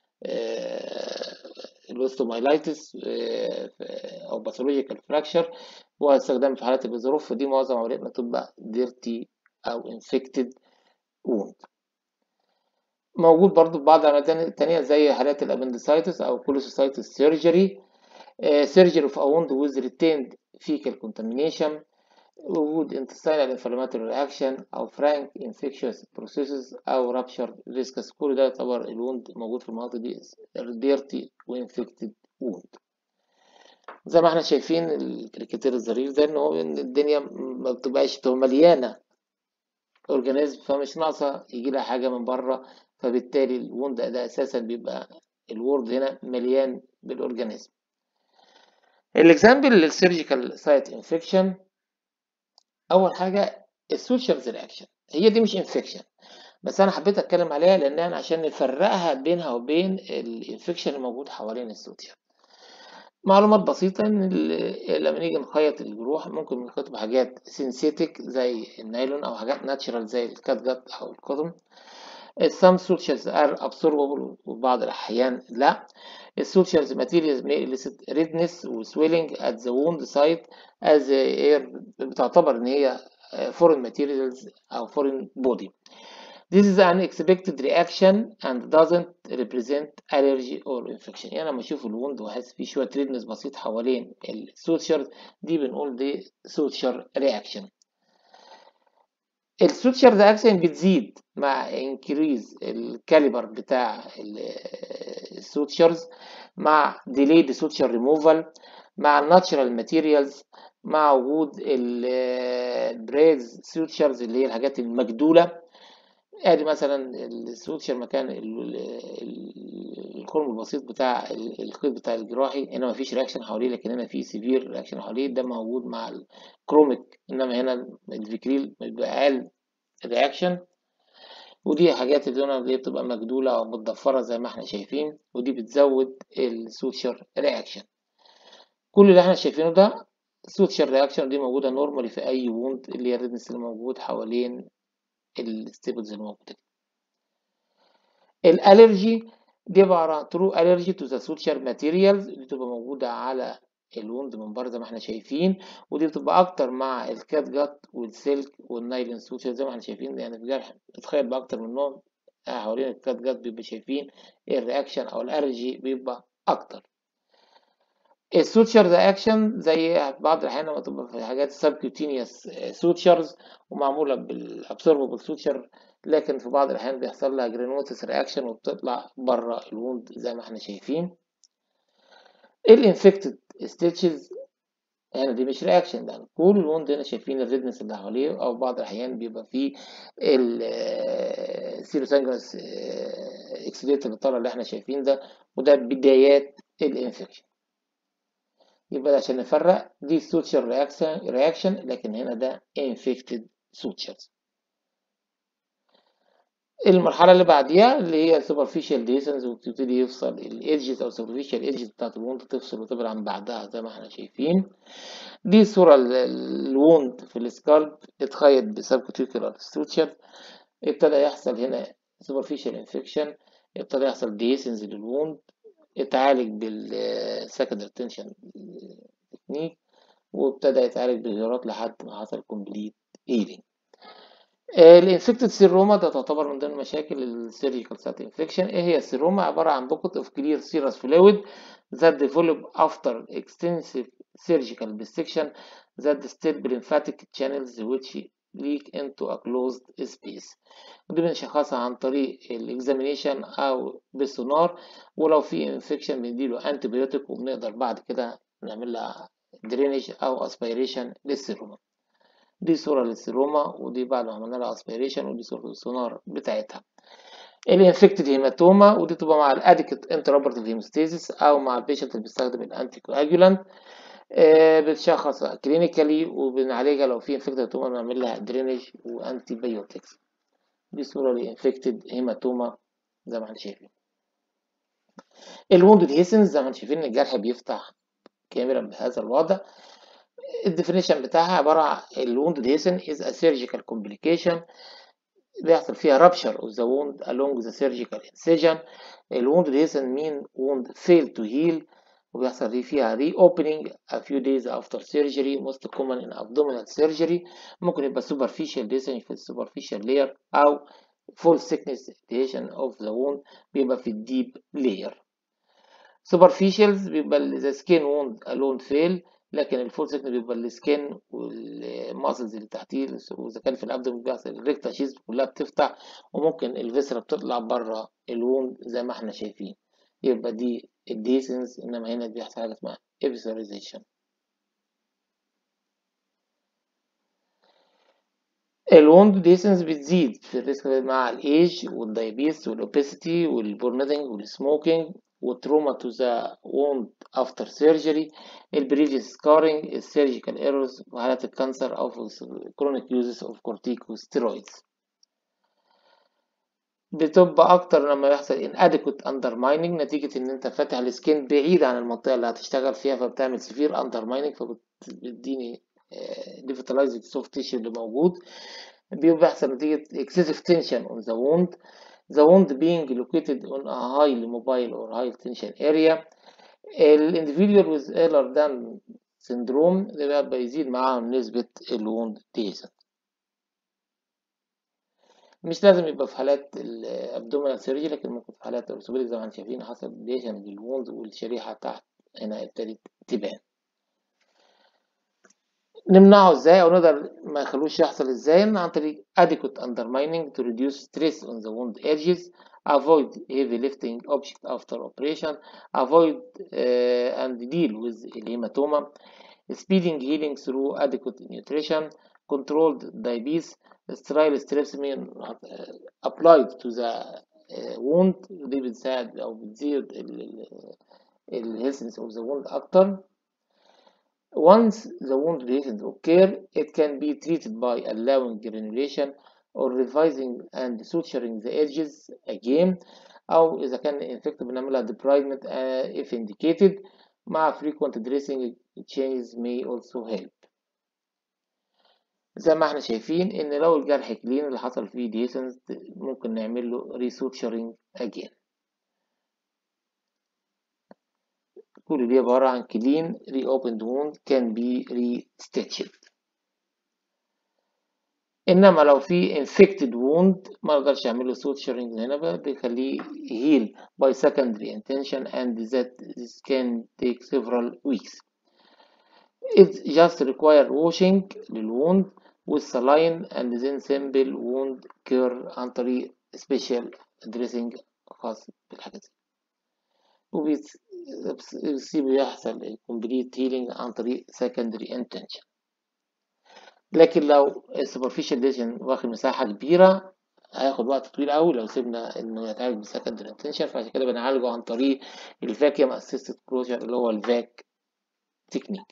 الاوستومايلايتس او باثولوجيكال فراكشر واستخدام في حالات الظروف فدي معظم عملياتنا تبقى ديرتي او انفكتد ووند موجود برضو في بعض العمليات التانية زي حالات الابندسايتس او كولوسيسايتس سيرجري سيرجري اوف اوند ويز ريتيند فيكال كونتامينيشن وجود intestinal inflammatory reaction أو frank infectious processes أو ruptured viscous كل ده يعتبر الوند موجود في المناطق دي dirty وinfected wound زي ما احنا شايفين الكريكاتير الظريف ده ان هو الدنيا ما بتبقاش بتبقى مليانة اورجانيزم فمش ناقصة يجي لها حاجة من بره فبالتالي الوند ده أساسا بيبقى الورد هنا مليان بالأورجانيزم الاكزامبل للسيرجيكال سايت انفكشن اول حاجه السوشيالز رياكشن هي دي مش انفكشن بس انا حبيت اتكلم عليها لانها عشان نفرقها بينها وبين الانفكشن الموجود حوالين السوشيال معلومات بسيطة إن لما نيجي نخيط الجروح ممكن نخيط بحاجات سينثيتك زي النايلون أو حاجات ناتشرال زي الكات جات أو القطن some sutures are absorbable وبعض الأحيان لا السوتشرز materials may elicit redness و swelling at the wound site as air بتعتبر إن هي foreign materials أو foreign body. This is an expected reaction and doesn't represent allergy or infection. يعني لما أشوف الوند وأحس فيه شوية redness بسيط حوالين السوتشرز دي بنقول دي suture reaction. السوتشر رياكشن بتزيد مع انكريز الكاليبر بتاع السوتشرز مع ديليد سوتشر ريموفال مع الناتشرال ماتيريالز مع وجود البريز سوتشرز اللي هي الحاجات المجدوله ادي مثلا السوتشر مكان الخرم البسيط بتاع الخيط بتاع الجراحي هنا مفيش رياكشن حواليه لكن هنا في سيفير رياكشن حواليه ده موجود مع الكروميك انما هنا الفيكريل بيبقى اقل رياكشن ودي حاجات اللي بتبقى مجدولة أو متضفرة زي ما احنا شايفين ودي بتزود السوتشر رياكشن كل اللي احنا شايفينه ده سوتشر رياكشن دي موجودة نورمالي في أي ووند اللي هي الريدنس اللي موجود حوالين الستيبلز الموجودة الالرجي دي عبارة عن ترو الرجي تو ذا سوتشر ماتيريالز اللي بتبقى موجودة على الوند من بره زي ما احنا شايفين ودي بتبقى اكتر مع الكات جات والسلك والنايلون سوتشر زي ما احنا شايفين يعني في جرح اتخيل باكتر من نوع حوالين الكات جات بيبقى شايفين الرياكشن او الالرجي بيبقى اكتر السوتشر رياكشن زي بعض الاحيان لما تبقى في حاجات سبكيوتينيوس سوتشرز ومعموله بالابسوربل سوتشر لكن في بعض الاحيان بيحصل لها جرانوتس رياكشن وبتطلع بره الوند زي ما احنا شايفين الانفكتد ستيتشز هنا دي مش رياكشن ده كل الوند هنا شايفين الريدنس اللي حواليه او بعض الاحيان بيبقى فيه السيروسانجرس اكسيديت اللي طالع اللي احنا شايفين ده وده بدايات الانفكشن يبقى عشان نفرق دي سوتشر رياكشن رياكشن لكن هنا ده انفكتد سوتشرز المرحلة اللي بعديها اللي هي السوبرفيشال ديسنس وبتبتدي يفصل الايدجز او السوبرفيشال ايدجز بتاعت الوند تفصل وتبعد عن بعضها زي ما احنا شايفين دي صورة الوند في السكالب اتخيط بسبكوتيكولار ستوتشر ابتدى يحصل هنا superficial infection ابتدى يحصل ديسنز للوند اتعالج بالسكندري تنشن تكنيك وابتدى يتعالج بالغيارات لحد ما حصل كومبليت هيلينج الانفكتد سيروما ده تعتبر من ضمن مشاكل السيرجيكال سايت انفكشن ايه هي السيروما عباره عن بوكت اوف كلير سيرس فلويد that develop after extensive surgical dissection that disturb lymphatic channels which leak into a closed space ودي بنشخصها عن طريق الاكزامينيشن او بالسونار ولو في انفكشن بنديله انتي بيوتيك وبنقدر بعد كده نعمل لها درينج او اسبيريشن للسيروما دي صورة للسيروما ودي بعد ما عملنا لها اسبيريشن ودي صورة السونار بتاعتها الانفكتد هيماتوما ودي تبقى مع الاديكت انترابرتيف هيموستاسيس او مع البيشنت اللي بيستخدم الانتي كواجولانت آه بتشخص كلينيكالي وبنعالجها لو في انفكتد هيماتوما بنعمل لها درينج وانتي بايوتكس دي صورة لانفكتد هيماتوما زي ما احنا شايفين الوندد هيسنز زي ما احنا شايفين الجرح بيفتح كاملا بهذا الوضع الديفينيشن بتاعها عبارة عن الوندد هيسن is a surgical complication بيحصل فيها rupture of the wound along the surgical incision الwound هيسن mean wound fail to heal وبيحصل فيها reopening a few days after surgery most common in abdominal surgery ممكن يبقى superficial lesion في superficial layer أو full thickness lesion of the wound بيبقى في الديب layer superficials بيبقى the skin wound alone fail لكن الفول سيكنس بيبقى السكين والماسلز اللي تحتيه واذا كان في الابدومين بيحصل الريكتا شيز كلها بتفتح وممكن الفيسرا بتطلع بره الوند زي ما احنا شايفين يبقى دي الديسنس انما هنا بيحصل حاجه اسمها ابيسوريزيشن الوند ديسنس بتزيد في الريسك مع الايج والدايابيتس والاوبيسيتي والبورنيدنج والسموكينج والتروما تو ذا ووند افتر سيرجري البريفيوس سكارينج السيرجيكال ايرورز وحالات الكانسر او كرونيك يوزز اوف كورتيكوستيرويدز بتبقى اكتر لما يحصل inadequate undermining نتيجة ان انت فاتح السكين بعيد عن المنطقة اللي هتشتغل فيها فبتعمل سفير undermining فبتديني ديفيتالايزد سوفت تيشو اللي موجود بيبقى بيحصل نتيجة excessive tension on the wound the wound being located on a highly mobile or high tension area individual with Ehlers Danlos syndrome ده بقى بيزيد معاهم نسبة الوند ديزن مش لازم يبقى في حالات الابدومينال سيرجي لكن ممكن في حالات الاورثوبيديك زي ما احنا شايفين حصل ديشن للوند والشريحة تحت هنا ابتدت تبان نمنعه ازاي او نقدر ما يخلوش يحصل ازاي عن طريق adequate undermining to reduce stress on the wound edges avoid heavy lifting object after operation avoid uh, and deal with الهيماتوما speeding healing through adequate nutrition controlled diabetes sterile strepsmin applied to the uh, wound دي بتساعد او بتزيد الهيلثنس of the wound اكتر Once the wound lesions occur, it can be treated by allowing granulation or revising and suturing the edges again أو إذا كان infected بنعملها debridement uh, if indicated مع frequent dressing changes may also help. زي ما احنا شايفين إن لو الجرح كلين اللي حصل فيه ديسنس ممكن نعمل له resuturing again. كل دي عبارة عن clean reopened wound can be restitched إنما لو في infected wound ما نقدرش أعمل له suturing هنا بقى بيخليه heal by secondary intention and that this can take several weeks it just require washing للwound with saline and then simple wound care عن طريق special dressing خاص بالحاجات دي وبيسيبه يحصل complete healing عن طريق secondary intention لكن لو السوبرفيشال ليجن واخد مساحة كبيرة هياخد وقت طويل قوي لو سيبنا انه يتعالج بسكندري انتنشن فعشان كده بنعالجه عن طريق الفاكيوم اسيستد كلوجر اللي هو الفاك تكنيك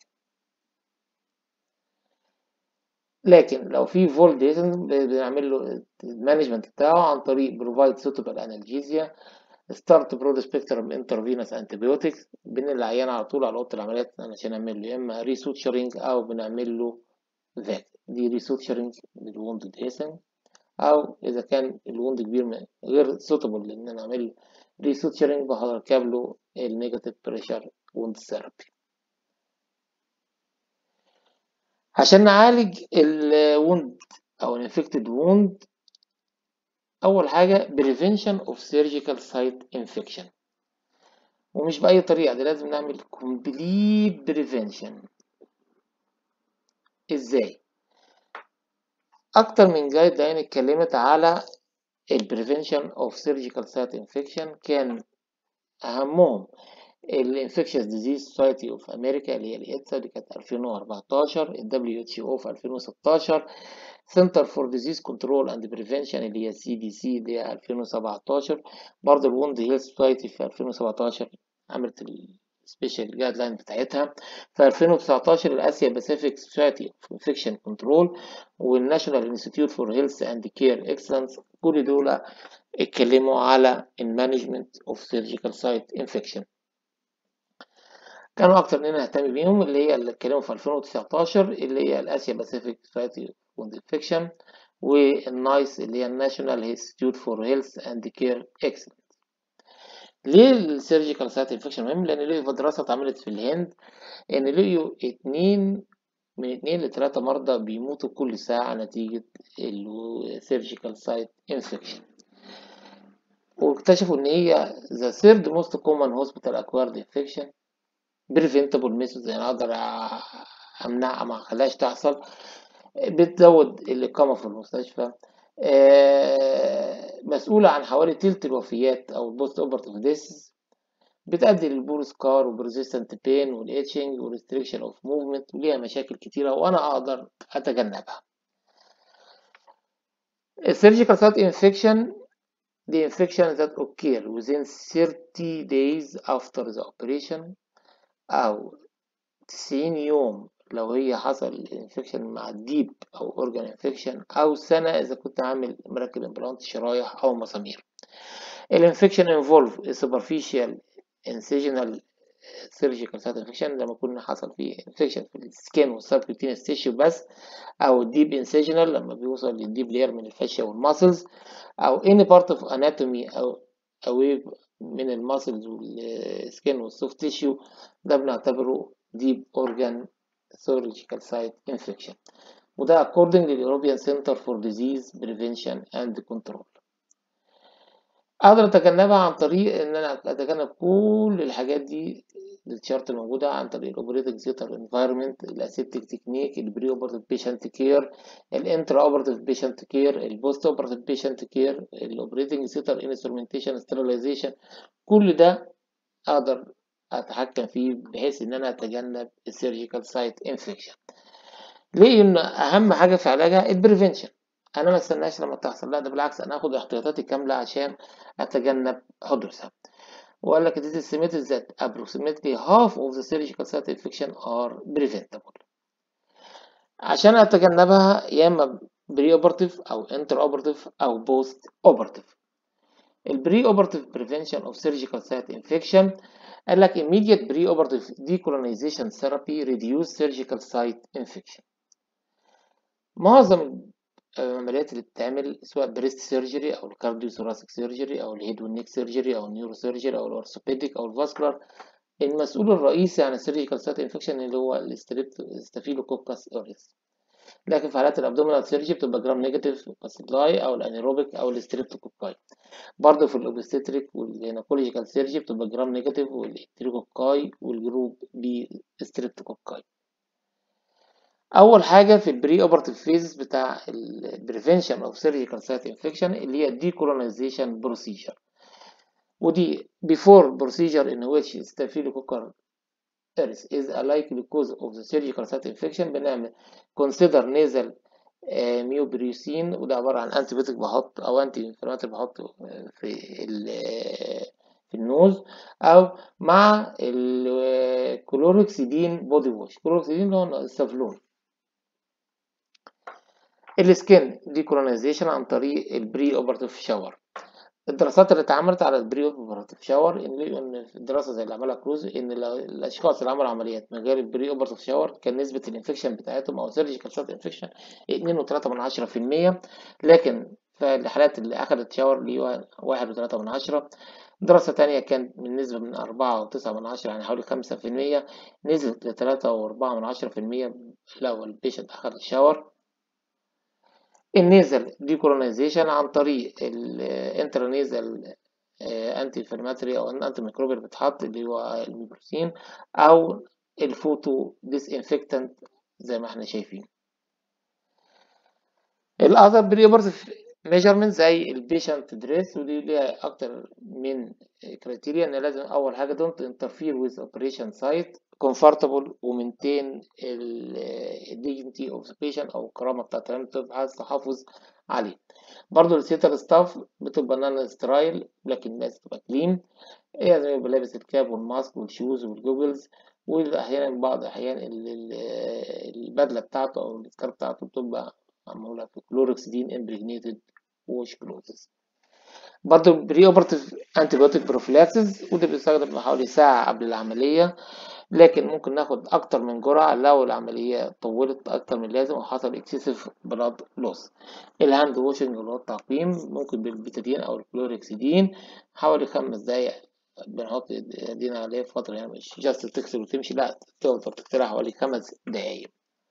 لكن لو في فول ديزن بنعمل له المانجمنت بتاعه عن طريق بروفايد سوتبل انالجيزيا ستارت برود سبيكترم انترفينوس انتيبيوتكس بننقل العيان على طول على اوضه العمليات علشان نعمل له يا اما ريسوتشرنج او بنعمل له ذاك دي ريسوتشرنج للوندد هيسن او اذا كان الوند كبير م- غير سوتبل ان انا اعمل ريسوتشرنج بركب له النيجاتيف بريشر ووند ثيرابي عشان نعالج الوند او الانفكتد ووند اول حاجه prevention of surgical site infection ومش باي طريقه ده لازم نعمل complete prevention ازاي اكتر من جايد لاين اتكلمت على ال prevention of surgical site infection كان اهمهم ال Infectious Disease Society of America اللي هي الإتسا دي كانت 2014 ال WHO في 2016 Center for Disease Control and Prevention اللي هي CDC اللي هي 2017 برضه ال Wound Health Society في 2017 عملت السبيشال جايد لاين بتاعتها في 2019 الآسيا باسيفيك سوسايتي اوف انفكشن كنترول والناشونال انستيتيوت فور هيلث اند كير اكسلنس كل دول اتكلموا على المانجمنت اوف سيرجيكال سايت انفكشن كانوا اكتر اننا نهتم بيهم اللي هي اللي اتكلموا في 2019 اللي هي الاسيا باسيفيك سوسايتي اوف انفكشن والنايس اللي هي الناشونال انستيتيوت فور هيلث اند كير اكسلنس ليه السيرجيكال سايت انفكشن مهم لان لقيوا في دراسه اتعملت في الهند ان لقيوا اتنين من اتنين لتلاتة مرضى بيموتوا كل ساعة نتيجة السيرجيكال سايت انفكشن واكتشفوا ان هي the third most common hospital acquired infection preventable methods يعني اقدر امنعها ما اخليهاش تحصل بتزود الإقامة في المستشفى مسؤولة عن حوالي تلت الوفيات أو البوست أوبرتيف ديسز بتأدي للبور سكار وبرزيستنت بين والإتشنج والريستريكشن أوف موفمنت وليها مشاكل كتيرة وأنا أقدر أتجنبها. السيرجيكال سايت انفكشن the infection that occur within 30 days after the operation أو 90 يوم لو هي حصل انفكشن مع الديب او اورجان انفكشن او سنه اذا كنت عامل مركب امبلانت شرايح او مسامير الانفكشن انفولف superficial incisional surgical site infection لما يكون حصل فيه انفكشن في السكين والسبكوتينس تيشو بس او الديب انسيجنال لما بيوصل للديب لير من الفاشيا والماسلز او any part of anatomy او away من الماسلز والسكين والسوفت تيشو ده بنعتبره deep organ surgical site infection وده according للإوروبيان Center for Disease Prevention and Control أقدر أتجنبها عن طريق إن أنا أتجنب كل الحاجات دي الشارت الموجودة عن طريق الأوبريتنج سيتر انفايرمنت الأسيبتيك تكنيك البري أوبرتيف بيشنت كير الانترا أوبرتيف بيشنت كير البوست أوبرتيف بيشنت كير الأوبريتنج سيتر انسترومنتيشن ستيرلايزيشن كل ده أقدر اتحكم فيه بحيث ان انا اتجنب السيرجيكال سايت انفكشن ليه ان اهم حاجه في علاجها البريفنشن انا ما استناش لما تحصل لا ده بالعكس انا اخد احتياطاتي كامله عشان اتجنب حدوثها وقال لك it is estimated that approximately half of the surgical site infection are preventable عشان اتجنبها يا اما بري اوبرتيف او انتر اوبرتيف او بوست اوبرتيف البري اوبرتيف بريفنشن اوف سيرجيكال سايت انفكشن قال لك immediate preoperative decolonization therapy reduce surgical site infection معظم العمليات اللي بتتعمل سواء بريست سيرجري او الكارديو ثوراسيك سيرجري او الهيد والنيك سيرجري او النيورو سيرجري او الاورثوبيديك او الفاسكولار المسؤول الرئيسي عن السيرجيكال سايت انفكشن اللي هو الاستافيلوكوكس اوريس لكن في حالات الابدومينال سيرجري بتبقى جرام نيجاتيف باسيلاي او الانيروبيك او الستريبتوكوكاي برضه في الاوبستريك والهيناكولوجيكال سيرجري بتبقى جرام نيجاتيف والانتريكوكاي والجروب بي ستريبتوكوكاي اول حاجه في البري اوبرتيف فيز بتاع البريفنشن اوف سيرجيكال سايت انفكشن اللي هي الديكولونيزيشن بروسيجر ودي before procedure in which staphylococcus aureus is a likely cause of the surgical site infection بنعمل consider nasal ميوبريوسين وده عبارة عن انتي بيوتيك بحط او انتي انفلاماتوري بحطه في في النوز او مع الكلوركسيدين بودي ووش كلوركسيدين اللي هو السافلون السكين ديكولونيزيشن عن طريق البري اوبرتيف شاور الدراسات اللي اتعملت على البري اوبرتيف شاور ان ان في الدراسه زي اللي عملها كروز ان الاشخاص اللي عملوا عمليات من غير البري اوبرتيف شاور كان نسبه الانفكشن بتاعتهم او سيرجيكال سايت انفكشن 2.3 من 10% لكن فالحالات اللي أخدت شاور اللي هو واحد وتلاتة من عشرة دراسة تانية كانت من نسبة من أربعة وتسعة من عشرة يعني حوالي خمسة في المية نزلت لتلاتة وأربعة من عشرة في المية لو البيشنت أخد الشاور النيزل ديكولونيزيشن عن طريق الانترانيزل انتي انفلاماتوري او انتي ميكروبيال بتحط اللي هو الميبروسين او الفوتو ديس انفكتنت زي ما احنا شايفين الاذر بريبرز ميجرمنت زي البيشنت دريس ودي ليها اكتر من كريتيريا ان لازم اول حاجه دونت انترفير ويز اوبريشن سايت كومفورتبل ومنتين الديجنتي اوف ذا بيشنت او الكرامه بتاعت الطب عايز تحافظ عليه برضه السيتر ستاف بتبقى نان سترايل لكن الناس تبقى كلين لازم يبقى لابس الكاب والماسك والشوز والجوجلز واحيانا بعض الاحيان البدله بتاعته او السكار بتاعته بتبقى معموله في كلوركسيدين امبريجنيتد ووش كلوزز برضه بري اوبرتيف انتي بيوتيك بروفلاكسز وده بيستخدم حوالي ساعه قبل العمليه لكن ممكن ناخد اكتر من جرعة لو العملية طولت اكتر من اللازم وحصل اكسسيف بلاد لوس الهاند واشنج اللي هو التعقيم ممكن بالبيتادين او الكلوركسيدين حوالي خمس دقايق بنحط ايدينا عليه فترة يعني مش جاست تغسل وتمشي لا تفضل تغسلها حوالي خمس دقايق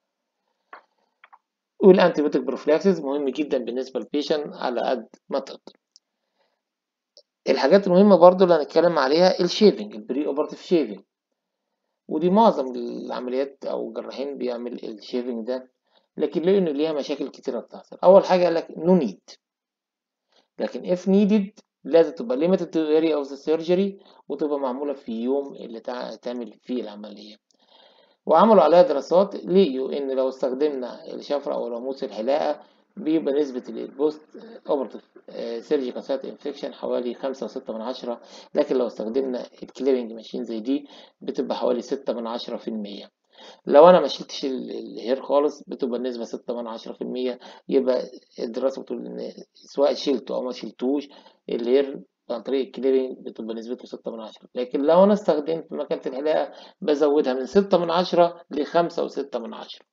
والانتيبيوتيك بروفلاكسس مهم جدا بالنسبة للبيشن على قد ما تقدر الحاجات المهمة برضو اللي هنتكلم عليها الشيفنج البري اوبرتيف شيفنج ودي معظم العمليات او الجراحين بيعمل الشيفنج ده لكن لقوا ان ليها مشاكل كتيره بتحصل اول حاجه قال لك نو نيد لكن if needed لازم تبقى limited to the area of the surgery وتبقى معموله في يوم اللي تعمل فيه العمليه وعملوا عليها دراسات لقيوا ان لو استخدمنا الشفره او رموز الحلاقه بيبقى نسبة البوست اوبرتيف سيرجيكال سايت انفكشن حوالي خمسة وستة من عشرة لكن لو استخدمنا الكليبنج ماشين زي دي بتبقى حوالي ستة من عشرة في المية لو انا ما شلتش الهير خالص بتبقى النسبة ستة من عشرة في المية يبقى الدراسة بتقول ان سواء شلته او ما شلتوش الهير عن طريق الكليبنج بتبقى نسبته ستة من عشرة لكن لو انا استخدمت مكانة الحلاقة بزودها من ستة من عشرة لخمسة وستة من عشرة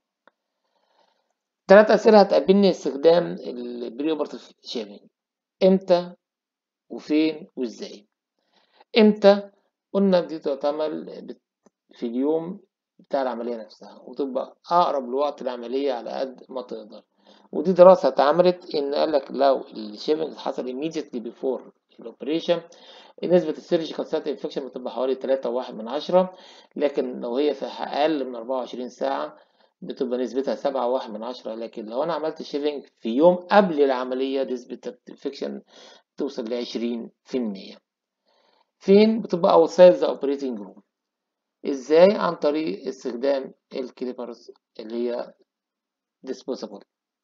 تلات أسئلة هتقابلني استخدام البري اوبرتيف شيفنج امتى وفين وازاي امتى قلنا دي تعتمل في اليوم بتاع العملية نفسها وتبقى أقرب لوقت العملية على قد ما تقدر ودي دراسة اتعملت إن قالك لو الشيفنج حصل immediately before الأوبريشن نسبة السيرجيكال سايت انفكشن بتبقى حوالي تلاتة وواحد من عشرة لكن لو هي في أقل من أربعة وعشرين ساعة بتبقى نسبتها سبعة واحد من عشرة لكن لو أنا عملت شيفنج في يوم قبل العملية نسبة الانفكشن توصل لعشرين في المية فين بتبقى outside the operating room ازاي عن طريق استخدام الكليبرز اللي هي disposable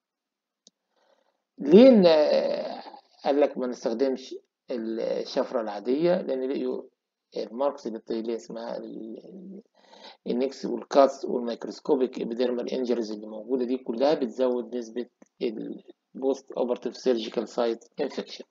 ليه إن قال لك ما نستخدمش الشفرة العادية لأن لقيوا الماركس اللي اسمها النكس والكاتس والميكروسكوبيك ابيديرمال انجريز اللي موجودة دي كلها بتزود نسبة البوست اوبرتيف سيرجيكال سايت انفكشن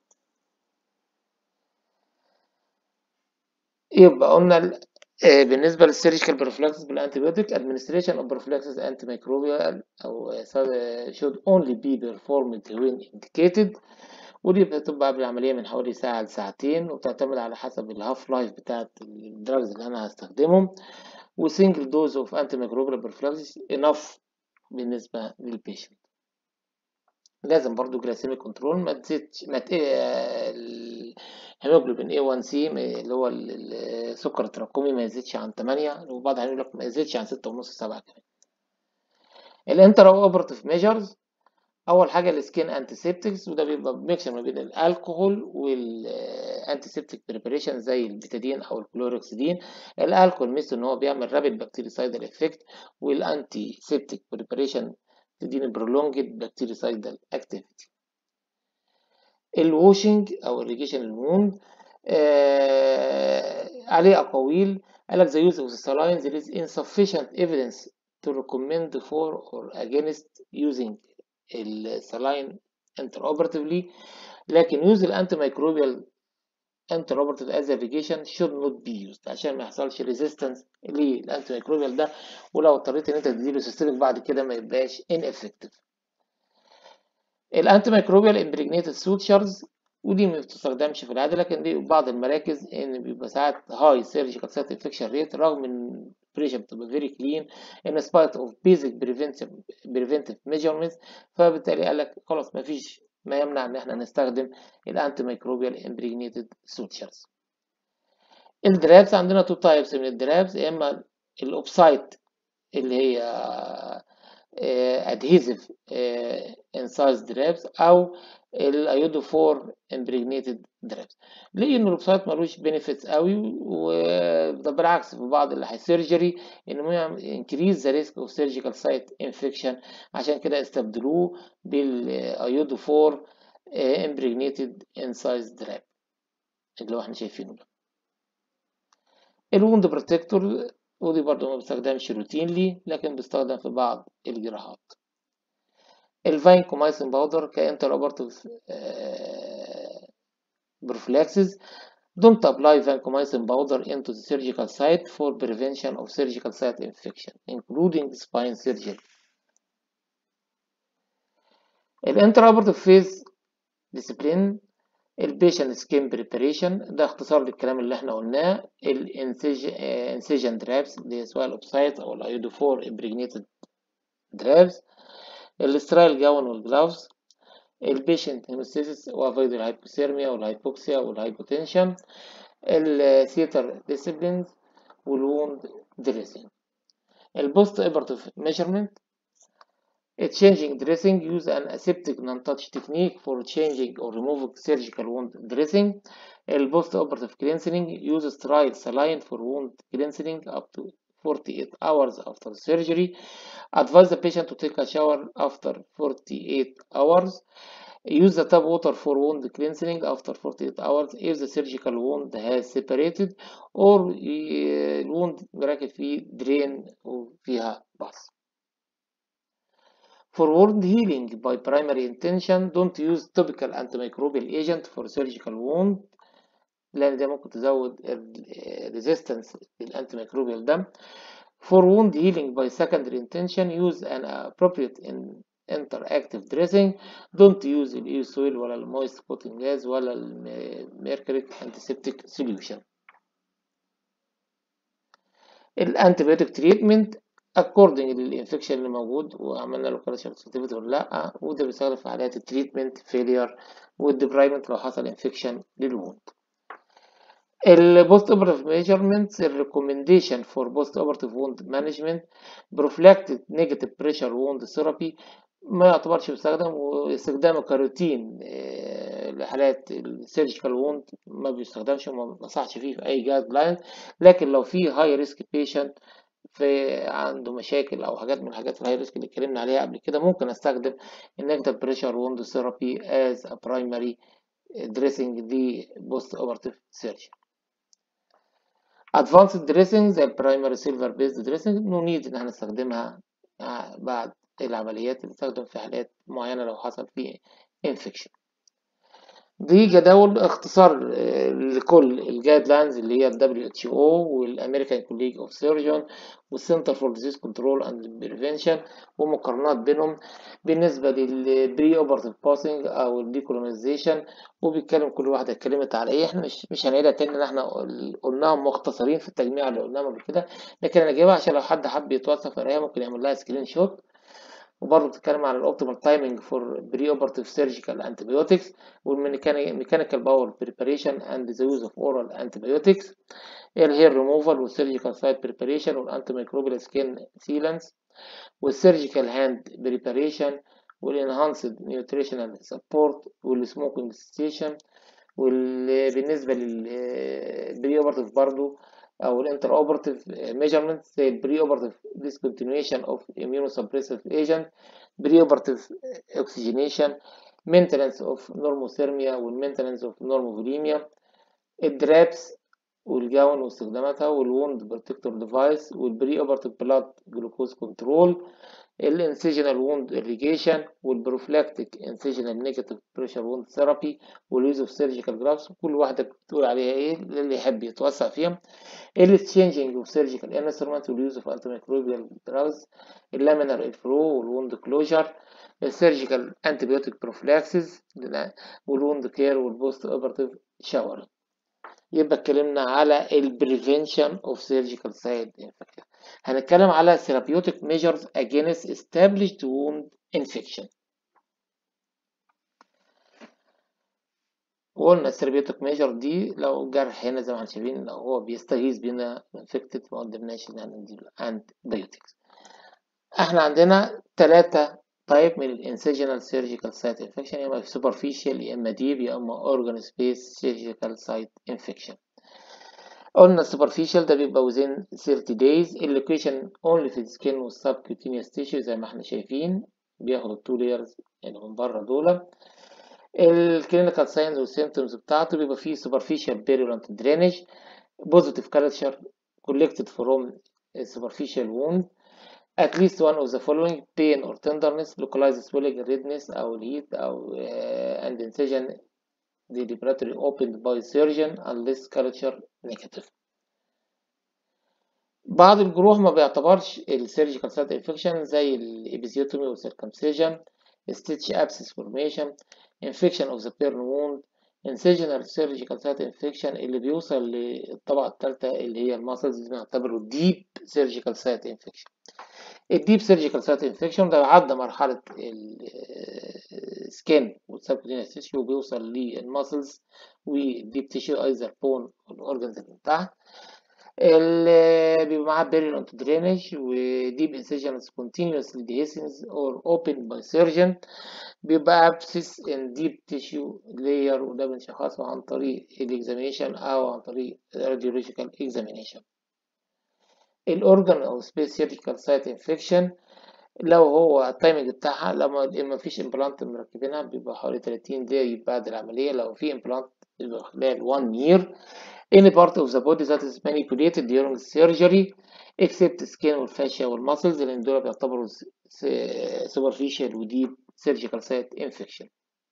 يبقى قلنا بالنسبة للسيرجيكال بروفلاكسس بالانتيبيوتيك administration of prophylaxis antimicrobial أو should only be performed when indicated ودي بتبقى قبل العملية من حوالي ساعة لساعتين وبتعتمد على حسب الهاف لايف بتاعت الدراجز اللي أنا هستخدمهم وسنجل دوز اوف antimicrobial prophylaxis enough بالنسبة للبيشنت لازم برضو جلاسيميك كنترول ما تزيدش ما ت... الهيموجلوبين A1C اللي هو السكر التراكمي ما يزيدش عن 8 وبعض يقول لك ما يزيدش عن 6 ونص 7 كمان الانترا اوبرتيف ميجرز اول حاجه السكين انتيسيبتكس وده بيبقى ميكشر ما بين الالكوهول والانتيسيبتك بريبريشن زي البيتادين او الكلوروكسيدين الالكوهول ميزته ان هو بيعمل رابيد بكتيريسايدال افكت والانتيسيبتك بريبريشن تديني برولونجد بكتيريسايدال اكتيفيتي الواشنج او الريجيشن الووند آه عليه اقاويل قال لك the use of the saline there is insufficient evidence to recommend for or against using السلاين interoperatively لكن use الانتيميكروبيال interoperative as irrigation should not be used عشان ما يحصلش resistance للانتيميكروبيال ده ولو اضطريت ان انت تديله سيستمك بعد كده ما يبقاش ineffective الانتي ميكروبيال امبريجنيتد سوتشرز ودي ما بتستخدمش في العاده لكن دي بعض المراكز ان بيبقى ساعات هاي سيرجيكال سايت انفكشن ريت رغم ان البريشر بتبقى فيري كلين ان سبايت اوف بيزك بريفنتيف بريفنتيف ميجرمنتس فبالتالي قال لك خلاص ما فيش ما يمنع ان احنا نستخدم الانتي ميكروبيال امبريجنيتد سوتشرز الدرابس عندنا تو تايبس من الدرابس يا اما الاوبسايت اللي هي ادهيزيف انسايز درابس او الايودوفور امبريجنيتد درابس ليه ان الاوبسايت ملوش بينيفيتس قوي وده بالعكس في بعض السيرجري انه انكريز ذا ريسك اوف سيرجيكال سايت انفكشن عشان كده استبدلوه بالايودوفور امبريجنيتد انسايز دراب اللي هو احنا شايفينه ده الوند بروتكتور ودي برضه ما بيستخدمش روتينلي لكن بيستخدم في بعض الجراحات الفاينكومايسين باودر كانتر اوبرتيف prophylaxis don't apply vancomycin powder into the surgical site for prevention of surgical site infection including spine surgery الانترابورتيف فيز ديسيبلين البيشنت سكين بريباريشن ده اختصار للكلام اللي احنا قلناه الانسيجن درابس اللي هي سواء الاوبسايت او الايودوفور امبريجنيتد درابس الاسترايل جاون والجلافز البيشنت هيموستاسيس وافيد الهايبوثيرميا والهايبوكسيا والهايبوتنشن الثيتر ديسيبلينز والوند دريسنج البوست اوبرتيف ميجرمنت Changing dressing use an aseptic non-touch technique for changing or removing surgical wound dressing. The post-operative cleansing use sterile saline for wound cleansing up to 48 hours after surgery. Advise the patient to take a shower after 48 hours. Use the tap water for wound cleansing after 48 hours if the surgical wound has separated or الwound مراكب فيه drain وفيها بص. For wound healing by primary intention, don't use topical antimicrobial agent for surgical wound لأن ده ممكن تزود resistance للانتيميكروبيال ده. For wound healing by secondary intention, use an appropriate in interactive dressing. Don't use ال soil ولا ال moist coating gas ولا ال mercury antiseptic solution. الانتيبيوتيك تريتمنت according للانفكشن اللي موجود وعملنا له كالشر سنسيتيفيتي ولا لا وده بيستخدم في حالات التريتمنت فيلير والديبرايمنت لو حصل انفكشن للوند البوست اوبرتيف ميجرمنتس الريكومنديشن فور بوست اوبرتيف ووند مانجمنت بروفلاكتد نيجاتيف بريشر ووند ثيرابي ما يعتبرش مستخدم واستخدامه كروتين لحالات السيرجيكال ووند ما بيستخدمش وما نصحش فيه في اي جايد لاين لكن لو في هاي ريسك بيشنت في عنده مشاكل او حاجات من الحاجات الهاي ريسك اللي اتكلمنا عليها قبل كده ممكن استخدم النيجاتيف بريشر ووند ثيرابي از ا برايمري دريسنج دي بوست اوبرتيف سيرجري ادفانسد دريسنج زي البرايمري سيلفر بيزد دريسنج نو نيد ان احنا نستخدمها بعد العمليات اللي بتستخدم في حالات معينه لو حصل فيه انفكشن دي جداول اختصار لكل الجايد لاينز اللي هي ال WHO والامريكان كوليج اوف سيرجن والسنتر فور ديزيز كنترول اند بريفنشن ومقارنات بينهم بالنسبه للبري اوبرتيف باسنج او الديكولونيزيشن وبيتكلم كل واحده اتكلمت على ايه احنا مش مش هنعيدها تاني ان احنا قلناهم مختصرين في التجميع اللي قلناهم قبل كده لكن انا جايبها عشان لو حد حب يتوثق قرايه ممكن يعمل لها سكرين شوت وبرضه بتتكلم عن الاوبتيمال تايمنج فور بري اوبرتيف سيرجيكال انتيبيوتكس والميكانيكال باور بريباريشن اند ذا يوز اوف اورال انتيبيوتكس الهير ريموفال والسيرجيكال سايت بريباريشن والانتيميكروبيال سكين سيلانس والسيرجيكال هاند بريباريشن والانهانسد نيوتريشنال سبورت والسموكينج ستيشن وبالنسبه للبري اوبرتيف برضه او الانتر اوبرتيف ميجرمنت زي البري اوبرتيف discontinuation of immunosuppressive agent بري اوبرتيف oxygenation maintenance of normothermia والمينتنس of normovolemia الدرابس والجاون واستخداماتها والوند بروتكتور ديفايس والبري اوبرتيف بلاد جلوكوز كنترول الانسيجنال ووند irrigation والبروفلاكتيك انسيجنال نيجاتيف بريشر ووند ثيرابي واليوز اوف سيرجيكال جرافز كل واحده بتقول عليها ايه اللي يحب يتوسع فيها الاكسشينجينج اوف سيرجيكال انسترومنت واليوز اوف انتيميكروبيال دراجز اللامينار الفلو والوند كلوجر السيرجيكال انتيبيوتيك بروفلاكسيس والوند كير والبوست اوبرتيف شاور يبقى اتكلمنا على البريفنشن اوف سيرجيكال سايد انفكشن هنتكلم على therapeutic measures against established wound infection وقلنا الثيرابيوتيك ميجر دي لو جرح هنا زي ما احنا شايفين لو هو بيستغيث بينا انفكتد ما قدمناش ان احنا نديله انتي بايوتكس احنا عندنا ثلاثة تايب من الانسيجنال سيرجيكال سايت انفكشن يا اما سوبرفيشال يا اما ديب يا اما اورجان سبيس سيرجيكال سايت انفكشن قلنا superficial ده بيبقى within 30 days اللوكيشن only في السكين والسبكوتينيوس تيشو زي ما احنا شايفين بياخد التو layers يعني من بره دول الكلينيكال ساينز والسيمتومز بتاعته بيبقى فيه superficial virulent drainage positive culture collected from a superficial wound at least one of the following pain or tenderness localized swelling redness أو heat أو uh, and incision deliberately opened by surgeon unless culture negative بعض الجروح ما بيعتبرش السيرجيكال سايت انفكشن زي الابيزيوتومي والسيركمسيجن ستيتش ابسس فورميشن انفكشن اوف ذا بيرن ووند انسيجنال سيرجيكال سايت انفكشن اللي بيوصل للطبقه الثالثه اللي هي الماسلز بنعتبره ديب سيرجيكال سايت انفكشن الديب سيرجيكال سايت انفكشن ده عدى مرحله السكين والسبكوتينيوس تيشو وبيوصل للماسلز والديب تيشو ايزر بون والاورجنز اللي تحت اللي بيبقى معاه بيريلونت درينج وديب انسيجنز كونتينيوسلي ديهيسنز اور اوبن باي سيرجن بيبقى ابسس ان ديب تيشو لاير وده بنشخصه عن طريق الاكزامينيشن او عن طريق راديولوجيكال اكزامينيشن الاورجن او سبيس سيرجيكال سايت انفكشن لو هو التايمنج بتاعها لما ما فيش امبلانت مركبينها بيبقى حوالي 30 دقيقة بعد العملية لو في امبلانت بيبقى خلال 1 year any part of the body that is manipulated during surgery except skin والفاشيا والمسلز لان دول بيعتبروا superficial وديب surgical site infection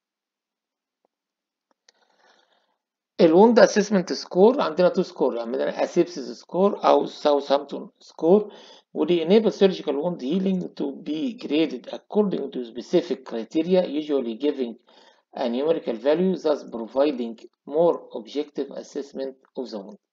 الوند اسسمنت سكور عندنا تو سكور عندنا اسيبسيس سكور او ساوثهامبتون سكور ودي enable surgical wound healing to be graded according to specific criteria usually giving a numerical value thus providing more objective assessment of the wound.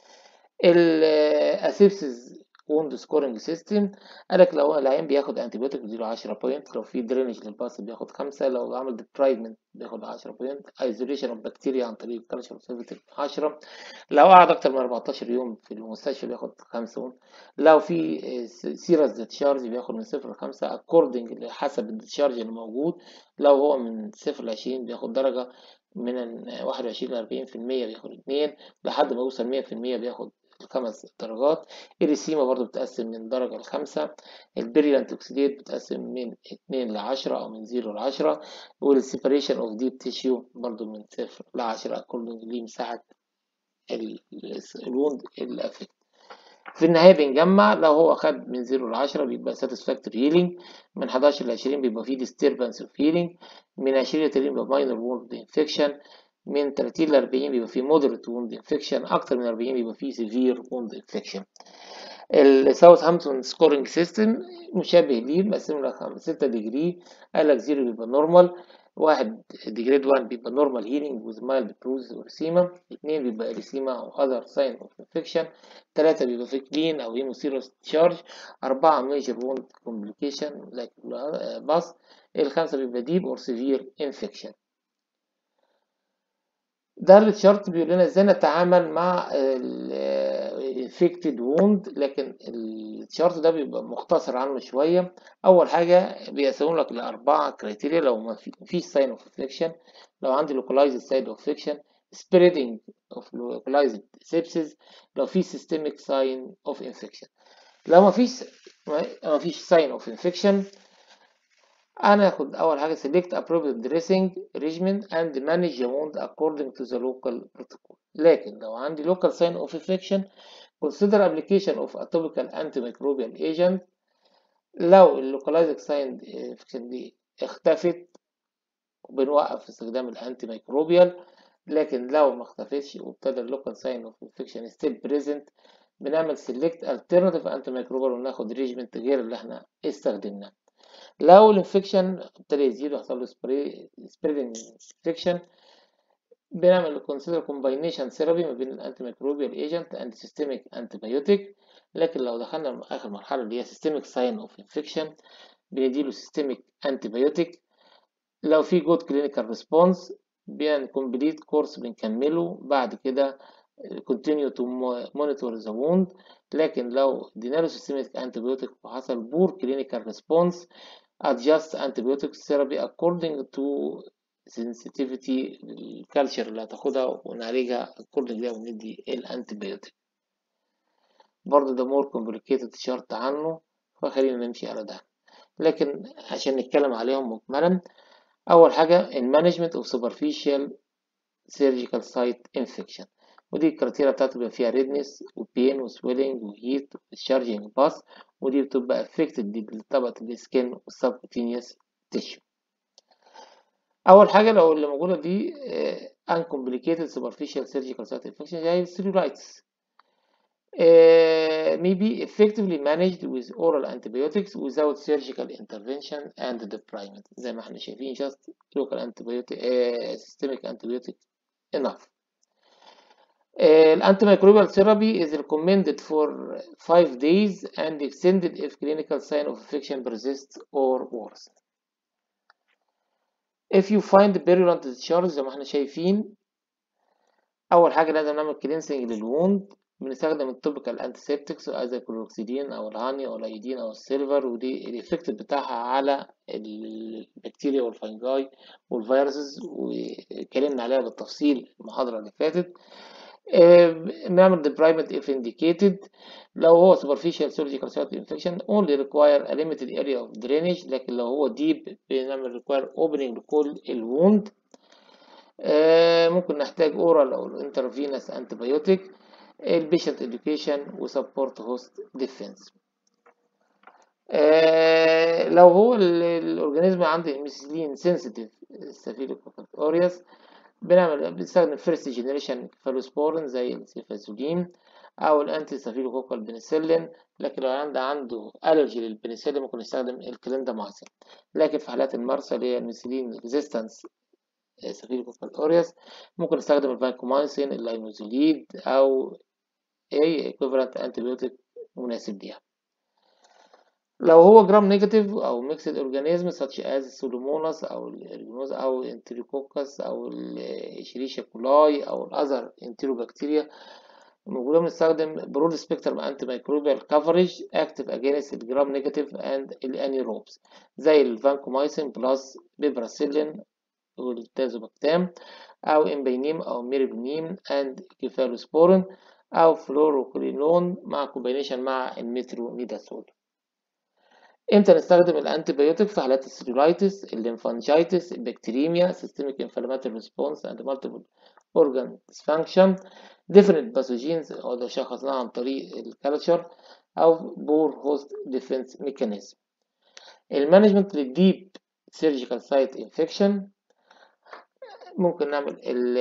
الاسيبسيس ووند سكورنج سيستم قالك لو العيان بياخد انتيبيوتيك بيديله 10 بوينت لو في درينج للباس بياخد 5 لو عمل ديبرايدمنت بياخد 10 بوينت ايزوليشن اوف بكتيريا عن طريق الكالشر سيرفيتيف 10 لو قعد اكتر من 14 يوم في المستشفى بياخد 5 لو في سيرس ديتشارج بياخد من 0 ل 5 اكوردنج حسب الديتشارج اللي موجود لو هو من 0 ل 20 بياخد درجه من 21 ل 40% بياخد 2 لحد ما يوصل 100% بياخد خمس درجات الريسيما برضو بتقسم من درجة لخمسة البريلانت اوكسيديت بتقسم من اتنين لعشرة أو من زيرو لعشرة والسيبريشن اوف ديب تيشيو برضو من صفر لعشرة أكوردنج لمساحة الوند الأفكت في النهاية بنجمع لو هو خد من زيرو لعشرة بيبقى satisfactory healing من 11 لعشرين بيبقى فيه disturbance of healing من عشرين لتلاتين بيبقى minor wound infection من 30 ل 40 بيبقى فيه moderate wound infection أكتر من 40 بيبقى فيه severe wound infection الساوثهامبتون سكورنج سيستم مشابه ليه مقسم لك 6 ديجري قال لك 0 بيبقى نورمال واحد ديجريد 1 بيبقى نورمال هيلينج وذ مايلد بروز ورسيما اتنين بيبقى اريسيما او اذر ساين اوف انفكشن تلاتة بيبقى في كلين او هيموسيروس تشارج أربعة ميجر ووند كومبليكيشن لايك باس الخمسة بيبقى ديب اور سيفير انفكشن ده التشارت بيقول لنا ازاي نتعامل مع الانفكتد ووند لكن التشارت ده بيبقى مختصر عنه شويه اول حاجه بيقسموا لك لاربعه كريتيريا لو ما فيش ساين اوف انفكشن لو عندي لوكالايزد ساين اوف انفكشن spreading of localized sepsis لو في systemic sign of infection لو ما فيش ما فيش sign of infection أنا هاخد أول حاجة select appropriate dressing regimen and manage the wound according to the local protocol لكن لو عندي local sign of infection consider application of a topical antimicrobial agent لو اللوكالايزد ساين انفكشن دي اختفت بنوقف استخدام الانتي ميكروبيال لكن لو ما اختفتش وابتدى اللوكال ساين اوف انفكشن ستيل بريزنت بنعمل سيلكت الترناتيف انتي ميكروبيال وناخد ريجمنت غير اللي احنا استخدمناه لو الانفكشن ابتدى يزيد وحصل له سبريدنج انفكشن بنعمل كونسيدر كومباينيشن ثيرابي ما بين الانتي ميكروبيال ايجنت اند سيستميك انتيبيوتيك لكن لو دخلنا اخر مرحله اللي هي سيستميك ساين اوف انفكشن بنديله سيستميك انتيبيوتيك لو في جود كلينيكال ريسبونس بنكمبليت كورس بنكمله بعد كده continue to monitor the wound لكن لو ادينا له systemic antibiotic وحصل poor clinical response adjust antibiotic therapy according to sensitivity الكالتشر اللي هتاخدها ونعالجها according ليها وندي الانتيبيوتيك برضه ده more complicated شرط عنه فخلينا نمشي على ده لكن عشان نتكلم عليهم مجملا أول حاجة المانجمنت of superficial surgical site infection ودي الكريتيريا بتاعته بيبقى فيها ريدنس وبين وسويلنج وهيت وشارجنج باس ودي بتبقى افكتد بطبقة السكين والسبكوتينيوس تيشو أول حاجة لو اللي موجودة دي uncomplicated superficial surgical site infection زي السيلولايتس uh, may be effectively managed with oral antibiotics without surgical intervention and debridement زي ما احنا شايفين just local antibiotic uh, systemic antibiotic enough الانتيميكروبيال ثيرابي is recommended for 5 days and extended if clinical sign of infection persists or worse. If you find virulent discharge زي ما احنا شايفين أول حاجة لازم نعمل كلينسنج للوند بنستخدم التوبيكال انتيسيبتكس زي الكلوروكسيدين أو الهاني أو الأيودين أو السيلفر ودي الإفكت بتاعها على البكتيريا والفنجاي والفيروسز واتكلمنا عليها بالتفصيل المحاضرة اللي فاتت نعمل debridement if indicated لو هو superficial surgical site infection only require a limited area of drainage لكن لو هو deep بنعمل require opening لكل الwound ممكن نحتاج oral أو intravenous antibiotic البيشنت education وسبورت هوست ديفنس لو هو الاورجانيزم عنده ميثيلين سنسيتيف ستافيلوكوكال اوريوس بنعمل بنستخدم فيرست جينيريشن كفالوسبورين زي السيفازولين او الانتي ستافيلوكوكال بنسلين لكن لو عنده عنده الرجي للبنسلين ممكن نستخدم الكليندامايسين لكن في حالات المرسى اللي هي الميثيلين ريزيستنس ستافيلوكوكال اوريوس ممكن نستخدم الفانكومايسين اللاينوزوليد او اي equivalent antibiotic مناسب ليها لو هو جرام نيجاتيف او ميكسد اورجانيزم such as سولوموناس او الارجونوز او انتريكوكس او الشريشيا كولاي او الاذر انتيروبكتيريا موجودة بنستخدم برود سبيكترم انتي ميكروبيال كفرج اكتف اجينست الجرام نيجاتيف اند الانيروبس زي الفانكومايسين بلس بيبراسيلين والتازوبكتام او امبينيم او ميريبنيم اند كيفالوسبورين او فلوروكولينون مع كومبينيشن مع المترونيدازول امتى نستخدم الانتيبيوتيك في حالات السيلولايتس الليمفانجيتس البكتيريميا سيستميك انفلاماتوري ريسبونس اند مالتيبل اورجان ديسفانكشن ديفرنت باثوجينز او لو شخصناها عن طريق الكالتشر او بور هوست ديفنس ميكانيزم المانجمنت للديب سيرجيكال سايت انفكشن ممكن نعمل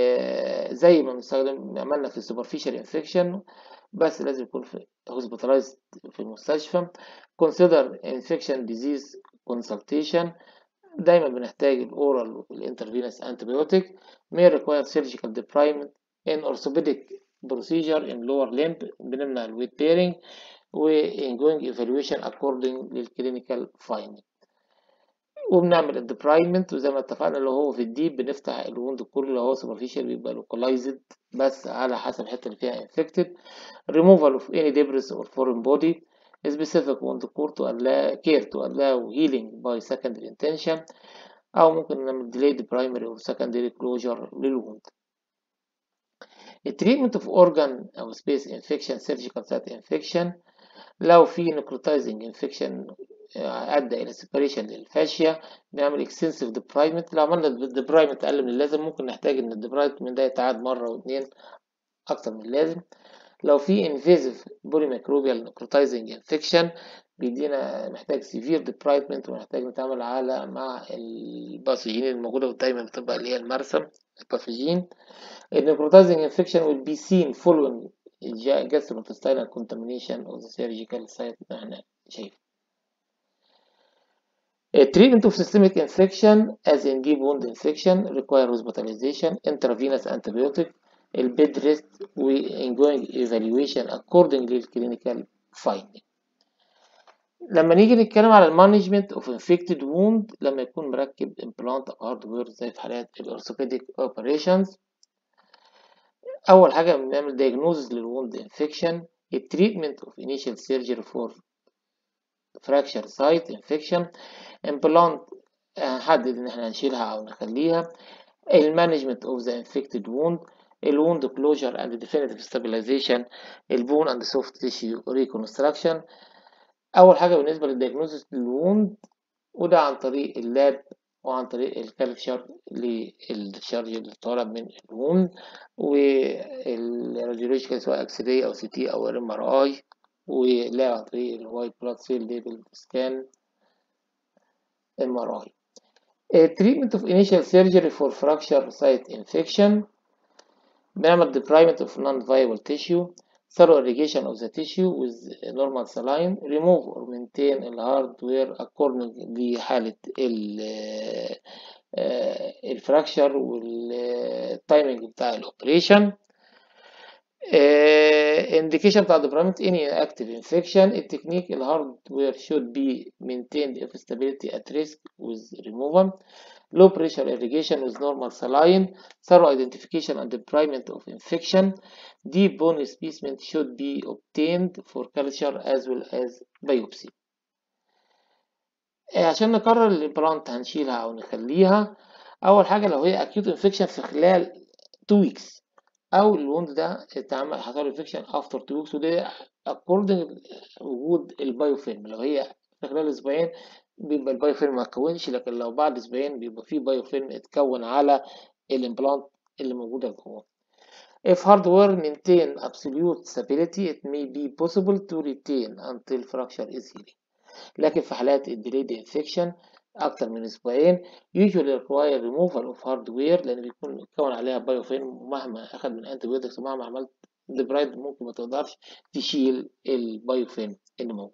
زي ما بنستخدم عملنا في السوبرفيشال انفكشن بس لازم يكون في hospitalized في المستشفى consider infection disease consultation دايما بنحتاج الاورال والانترفينس antibiotic may require surgical debridement in orthopedic procedure in lower limb بنمنع الويت bearing و ongoing evaluation according للclinical finding وبنعمل الديبرايمنت وزي ما اتفقنا لو هو في الديب بنفتح الوند كله لو هو سوبرفيشال بيبقى لوكالايزد بس على حسب الحته اللي فيها انفكتد removal of any debris or foreign body specific wound care to allow care to allow healing by secondary intention أو ممكن نعمل delayed primary or secondary closure للwound التريتمنت of organ أو space infection surgical site infection لو في necrotizing infection أدى إلى separation للفاشية بنعمل extensive debridement لو عملنا debridement أقل من اللازم ممكن نحتاج إن الدبرايمنت ده يتعاد مرة واتنين أكتر من اللازم لو في invasive polymicrobial necrotizing infection بيدينا محتاج severe debridement ومحتاج نتعامل على مع الباثوجين الموجودة دايما بتبقى اللي هي المرسم الباثوجين النيكروتايزنج infection will be seen following gastrointestinal contamination of the surgical site اللي احنا شايفين treatment of systemic infection as in deep wound infection require hospitalization intravenous antibiotic البيد ريست و ongoing evaluation according للclinical finding لما نيجي نتكلم على المانجمنت اوف انفكتد ووند لما يكون مركب امبلانت او هاردوير زي في حالات الاورثوبيديك اوبريشنز اول حاجه بنعمل diagnosis للووند انفكشن التريتمنت اوف initial surgery for fracture site infection implant هنحدد ان احنا هنشيلها او نخليها المانجمنت اوف ذا انفكتد ووند الووند closure and definitive stabilization البون and soft tissue reconstruction اول حاجه بالنسبه للدياجنوزس للووند وده عن طريق اللاب وعن طريق الكالتشر للديscharge اللي طالع من الووند والراديولوجيكال سواء اكس راي او سي تي او ام ار اي ولا عن طريق الوايت بلاد سيل ليبل سكان ام ار اي treatment of initial surgery for fracture site infection بنعمل debridement of non-viable tissue thorough irrigation of the tissue with normal saline remove or maintain الهاردوير according لحالة الفراكشر والتايمنج بتاع الاوبريشن indication بتاع debridement any active infection التكنيك الهاردوير should be maintained if stability at risk with removal low pressure irrigation with normal saline thorough identification and debridement of infection deep bone specimen should be obtained for culture as well as biopsy عشان نقرر الامبلانت هنشيلها او نخليها اول حاجه لو هي acute infection في خلال 2 weeks او الوند ده اتعمل حصل له انفكشن افتر 2 ويكس وده اكوردنج وجود البايوفيلم لو هي في خلال اسبوعين بيبقى البايوفيلم ما اتكونش لكن لو بعد اسبوعين بيبقى فيه بايوفيلم اتكون على الامبلانت اللي موجوده جوه If hardware maintain absolute stability it may be possible to retain until fracture is healing لكن في حالات الديليد انفكشن اكتر من اسبوعين usually require removal of hardware لان بيكون متكون عليها بايوفيلم ومهما اخد من انتي بيوتكس ومهما عملت ديبرايد ممكن ما تقدرش تشيل البايوفيلم اللي موجود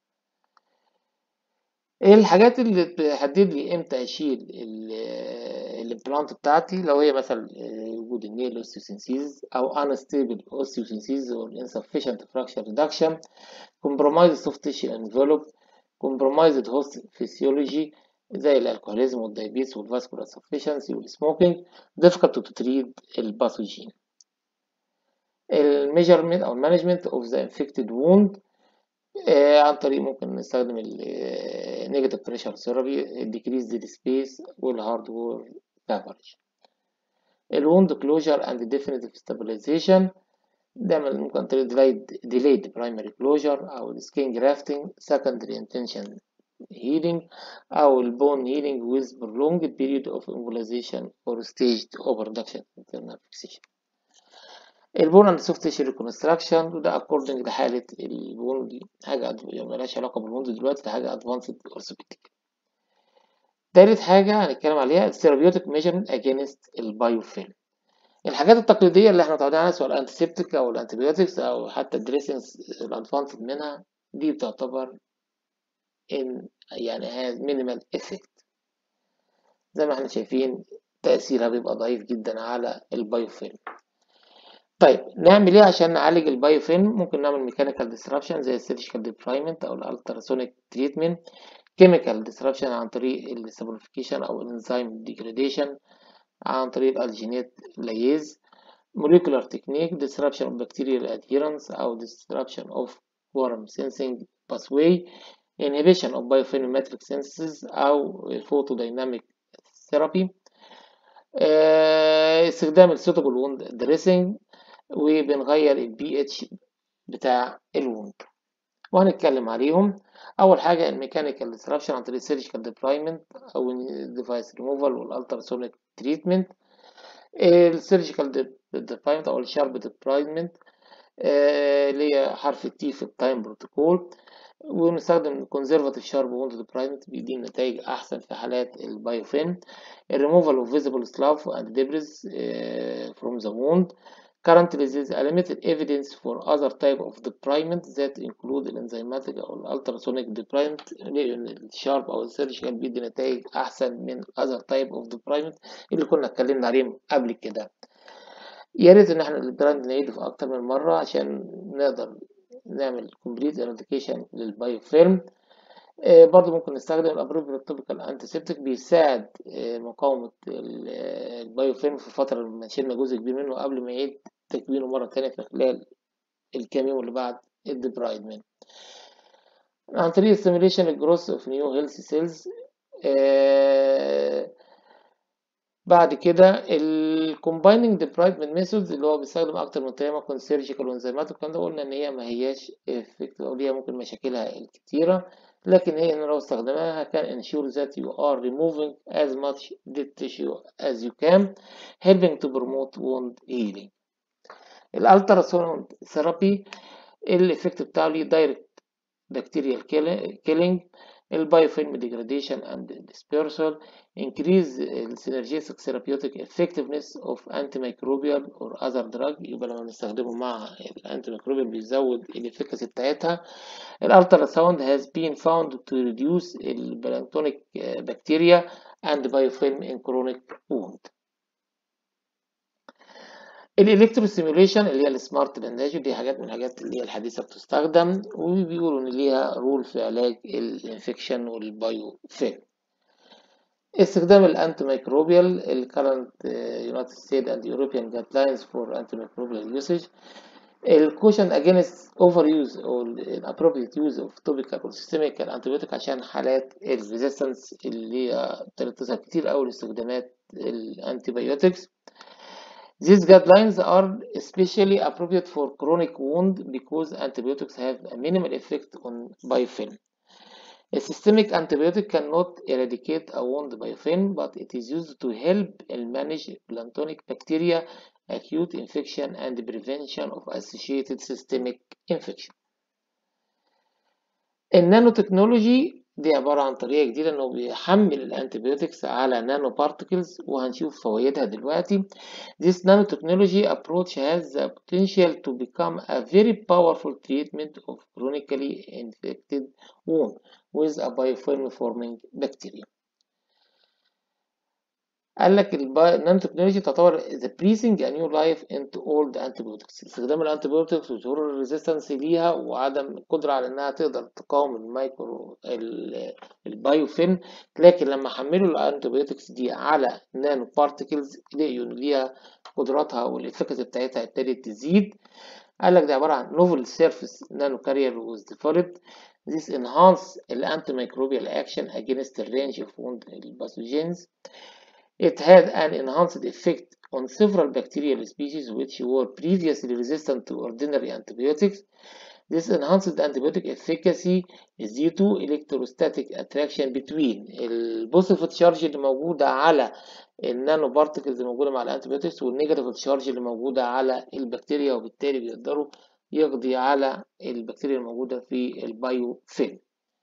ايه الحاجات اللي تحدد لي امتى اشيل الامبلانت بتاعتي لو هي مثلا وجود النيل اوستيوسينسيز او unstable osteosynthesis or insufficient fracture reduction compromised soft tissue envelope compromised host physiology زي الالكوهوليزم والدايبيتس والفاسكولار سفشنسي والسموكينج difficult to treat الباثوجين الميجرمنت او المانجمنت اوف ذا انفكتد ووند عن طريق ممكن نستخدم النيجاتيف بريشر ثيرابي الديكريز دي سبيس والهاردوير كفرج الوند كلوجر اند ديفينيتيف ستابلايزيشن دايما ممكن طريق delayed, delayed primary closure أو السكين grafting secondary intention healing أو البون healing with prolonged period of embolization or staged overduction internal fixation البون اند سوفت تيشو ريكونستراكشن وده اكوردنج لحالة البون دي حاجة ملهاش علاقة بالبون دلوقتي ده حاجة ادفانسد اورثوبيديك تالت حاجة هنتكلم عليها الثيرابيوتيك ميجرمنت اجينست البايوفيلم الحاجات التقليدية اللي احنا متعودين عليها سواء الانتيسيبتيك او الانتيبيوتكس او حتى الدريسنجز الادفانسد منها دي بتعتبر ان يعني has minimal effect زي ما احنا شايفين تأثيرها بيبقى ضعيف جدا على البايوفيلم طيب نعمل ايه عشان نعالج البايوفيلم ممكن نعمل ميكانيكال ديسربشن زي السيرجيكال ديبرايمنت او الالتراسونيك تريتمنت كيميكال ديسربشن عن طريق السبوريفيكيشن او الانزيم ديجراديشن عن طريق الجينات ليز molecular technique disruption of bacterial adherence أو disruption of quorum sensing pathway inhibition of biofilm synthesis أو photodynamic therapy استخدام السوتابل ووند دريسنج وبنغير البي اتش بتاع الوند وهنتكلم عليهم اول حاجه الميكانيكال ديسربشن عن طريق السيرجيكال ديبرايمنت او الديفايس ريموفال والالتراسونيك تريتمنت السيرجيكال ديبرايمنت او الشارب ديبرايمنت آه، اللي هي حرف التي في التايم بروتوكول ونستخدم conservative sharp wound debridement بيدي نتائج أحسن في حالات البايوفين removal of visible slough and debris uh, from the wound currently there is a limited evidence for other type of debridement that include الانزيماتيك أو الالتراسونيك debridement لأن الشارب أو السيرجيكال بيدي نتائج أحسن من other type of debridement اللي كنا اتكلمنا عليهم قبل كده يا ريت إن احنا البراند نعيده في أكتر من مرة عشان نقدر نعمل complete eradication للبايوفيلم آه برضو ممكن نستخدم الابروبريت توبيكال انتيسيبتيك بيساعد آه مقاومة البايوفيلم في فترة لما شلنا جزء كبير منه قبل ما يعيد تكوينه مرة تانية في خلال الكام يوم اللي بعد الديبرايدمنت عن طريق stimulation الجروث اوف نيو هيلثي سيلز بعد كده الكومبايننج ديبرايدمنت ميثودز اللي هو بيستخدم اكتر من طريقه ممكن سيرجيكال وانزيمات والكلام ده قلنا ان هي ما هياش افكتيف او ليها ممكن مشاكلها الكتيره لكن هي ان لو استخدمناها كان ensure that you are removing as much dead tissue as you can helping to promote wound healing الالتراساوند ثيرابي الافكت بتاعه ليه دايركت بكتيريال كيلينج البايوفيلم degradation and dispersal increase synergistic therapeutic effectiveness of antimicrobial or other drug يبقى لما بنستخدمه مع الانتيميكروبيال بيزود الافكاسي بتاعتها الالتراساوند has been found to reduce البلانكتونيك bacteria and biofilm in chronic wound الالكتروستيميوليشن اللي هي السمارت بانداج دي حاجات من الحاجات اللي هي الحديثه بتستخدم وبيقولوا ان ليها رول في علاج الانفكشن والبايو فيلم استخدام الانتي ميكروبيال الكرنت يونايتد ستيت اند يوروبيان جايد لاينز فور انتي ميكروبيال يوسج الكوشن اجينست اوفر يوز او الابروبريت يوز اوف توبيكال او سيستميك انتيبيوتيك عشان حالات الريزيستنس اللي هي تظهر كتير قوي لاستخدامات الانتيبيوتكس These guidelines are especially appropriate for chronic wound because antibiotics have a minimal effect on biofilm. A systemic antibiotic cannot eradicate a wound biofilm, but it is used to help manage planktonic bacteria, acute infection, and the prevention of associated systemic infection. النانو تكنولوجي دي عبارة عن طريقة جديدة إنه بيحمل الأنتيبيوتكس على نانو بارتكلز وهنشوف فوائدها دلوقتي. This nanotechnology approach has the potential to become a very powerful treatment of chronically infected wound with a biofilm forming bacteria. قال لك النانو تكنولوجي تعتبر the breathing a new life into all the antibiotics استخدام الانتيبيوتكس وظهور الريزيستنس ليها وعدم القدره على انها تقدر تقاوم المايكرو البايوفيلم لكن لما حملوا الانتيبيوتكس دي على نانو بارتكلز لقيوا ان ليها قدراتها والافكاسي بتاعتها ابتدت تزيد قال لك ده عباره عن novel surface nano carrier was developed This enhance the antimicrobial action against a range of wound pathogens. It had an enhanced effect on several bacterial species which were previously resistant to ordinary antibiotics. This enhanced antibiotic efficacy is due to electrostatic attraction between البوزيتيف تشارج اللي موجودة على النانو بارتكلز اللي موجودة مع الانتيبيوتكس والنيجاتيف تشارج اللي موجودة على البكتيريا وبالتالي بيقدروا يقضي على البكتيريا الموجودة في البايو فيلم.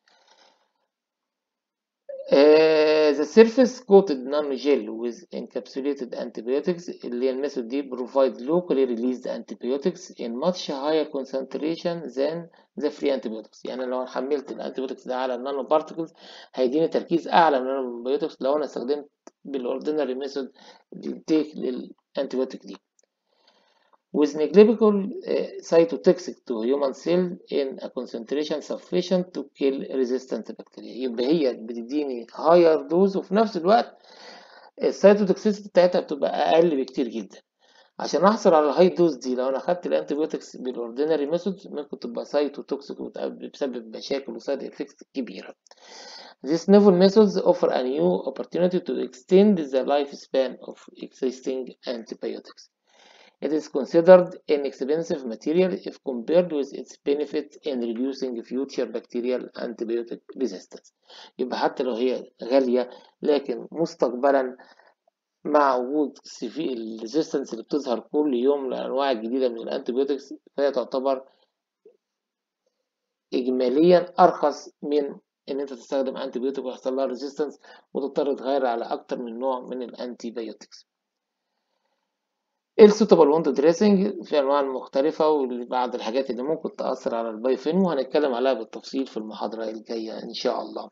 Uh, the surface coated nanogel with encapsulated antibiotics اللي هي الميثود دي provide locally released antibiotics in much higher concentration than the free antibiotics يعني لو حملت الانتيبيوتكس ده على النانو بارتكلز هيديني تركيز اعلى من الانتيبيوتكس لو انا استخدمت بالاوردينري ميثود تيك للانتيبيوتيك دي with negligible uh, cytotoxic to human cell in a concentration sufficient to kill resistant bacteria يبقى هي بتديني higher dose وفي نفس الوقت السيتوتوكسيسيتي بتاعتها بتبقى اقل بكتير جدا عشان احصل على الهاي دوز دي لو انا خدت الانتيبيوتكس بالاوردينري ميثود ممكن تبقى سايتوتوكسيك بسبب مشاكل وسايد افكتس كبيره These novel methods offer a new opportunity to extend the lifespan of existing antibiotics. It is considered inexpensive material if compared with its benefit in reducing future bacterial antibiotic resistance. يبقى حتى لو هي غالية لكن مستقبلا مع وجود في الريزيستنس اللي بتظهر كل يوم لأنواع جديدة من الأنتيبيوتكس فهي تعتبر إجماليا أرخص من إن أنت تستخدم أنتيبيوتك ويحصل لها ريزيستنس وتضطر تغير على أكتر من نوع من الأنتيبيوتكس. السوتابل ووند دريسنج في انواع مختلفه وبعض الحاجات اللي ممكن تاثر على البايوفيلم وهنتكلم عليها بالتفصيل في المحاضره الجايه ان شاء الله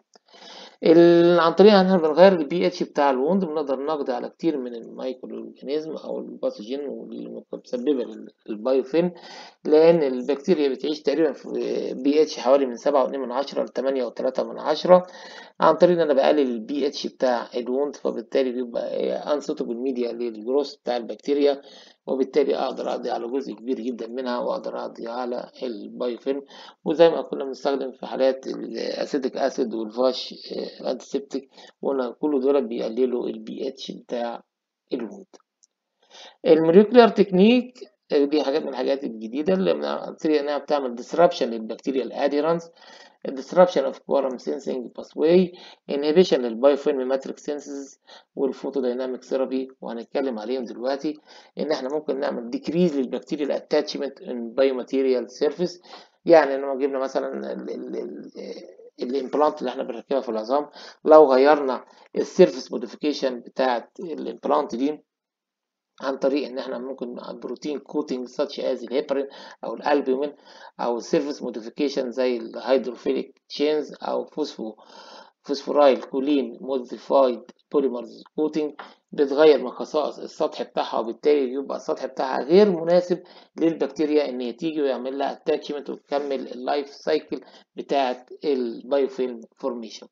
عن طريق ان احنا بنغير البي اتش بتاع الوند بنقدر نقضي على كتير من المايكرو اورجانيزم او الباثوجين المسببه للبايوفيلم لان البكتيريا بتعيش تقريبا في بي اتش حوالي من 7.2 من عشرة ل 8 و3 من عشرة عن طريق ان انا بقلل البي اتش بتاع الوند فبالتالي بيبقى انسوتبل ميديا للجروث بتاع البكتيريا وبالتالي اقدر اقضي على جزء كبير جدا منها واقدر اقضي على البايوفيلم وزي ما كنا بنستخدم في حالات الاسيتيك اسيد والفاش الانتيسبتيك وقلنا كل دول بيقللوا البي اتش بتاع الوند الموليكولار تكنيك دي حاجات من الحاجات الجديدة اللي عن طريق انها بتعمل disruption للبكتيريا الاديرانس disruption of quorum sensing pathway inhibition للبايوفيلم ماتريك سينسز والفوتودايناميك ثيرابي وهنتكلم عليهم دلوقتي ان احنا ممكن نعمل decrease للبكتيريا الاتاتشمنت in biomaterial surface يعني لما جبنا مثلا الامبلانت اللي احنا بنركبها في العظام لو غيرنا السيرفيس موديفيكيشن بتاعت الامبلانت دي عن طريق ان احنا ممكن بروتين كوتنج such as الهيبرين او الالبومين او سيرفيس موديفيكيشن زي الهيدروفيليك تشينز او فوسفو فوسفورايل كولين موديفايد بوليمرز كوتنج بتغير من خصائص السطح بتاعها وبالتالي يبقى السطح بتاعها غير مناسب للبكتيريا ان هي تيجي ويعمل لها اتاتشمنت وتكمل اللايف سايكل بتاعه البايوفيلم فورميشن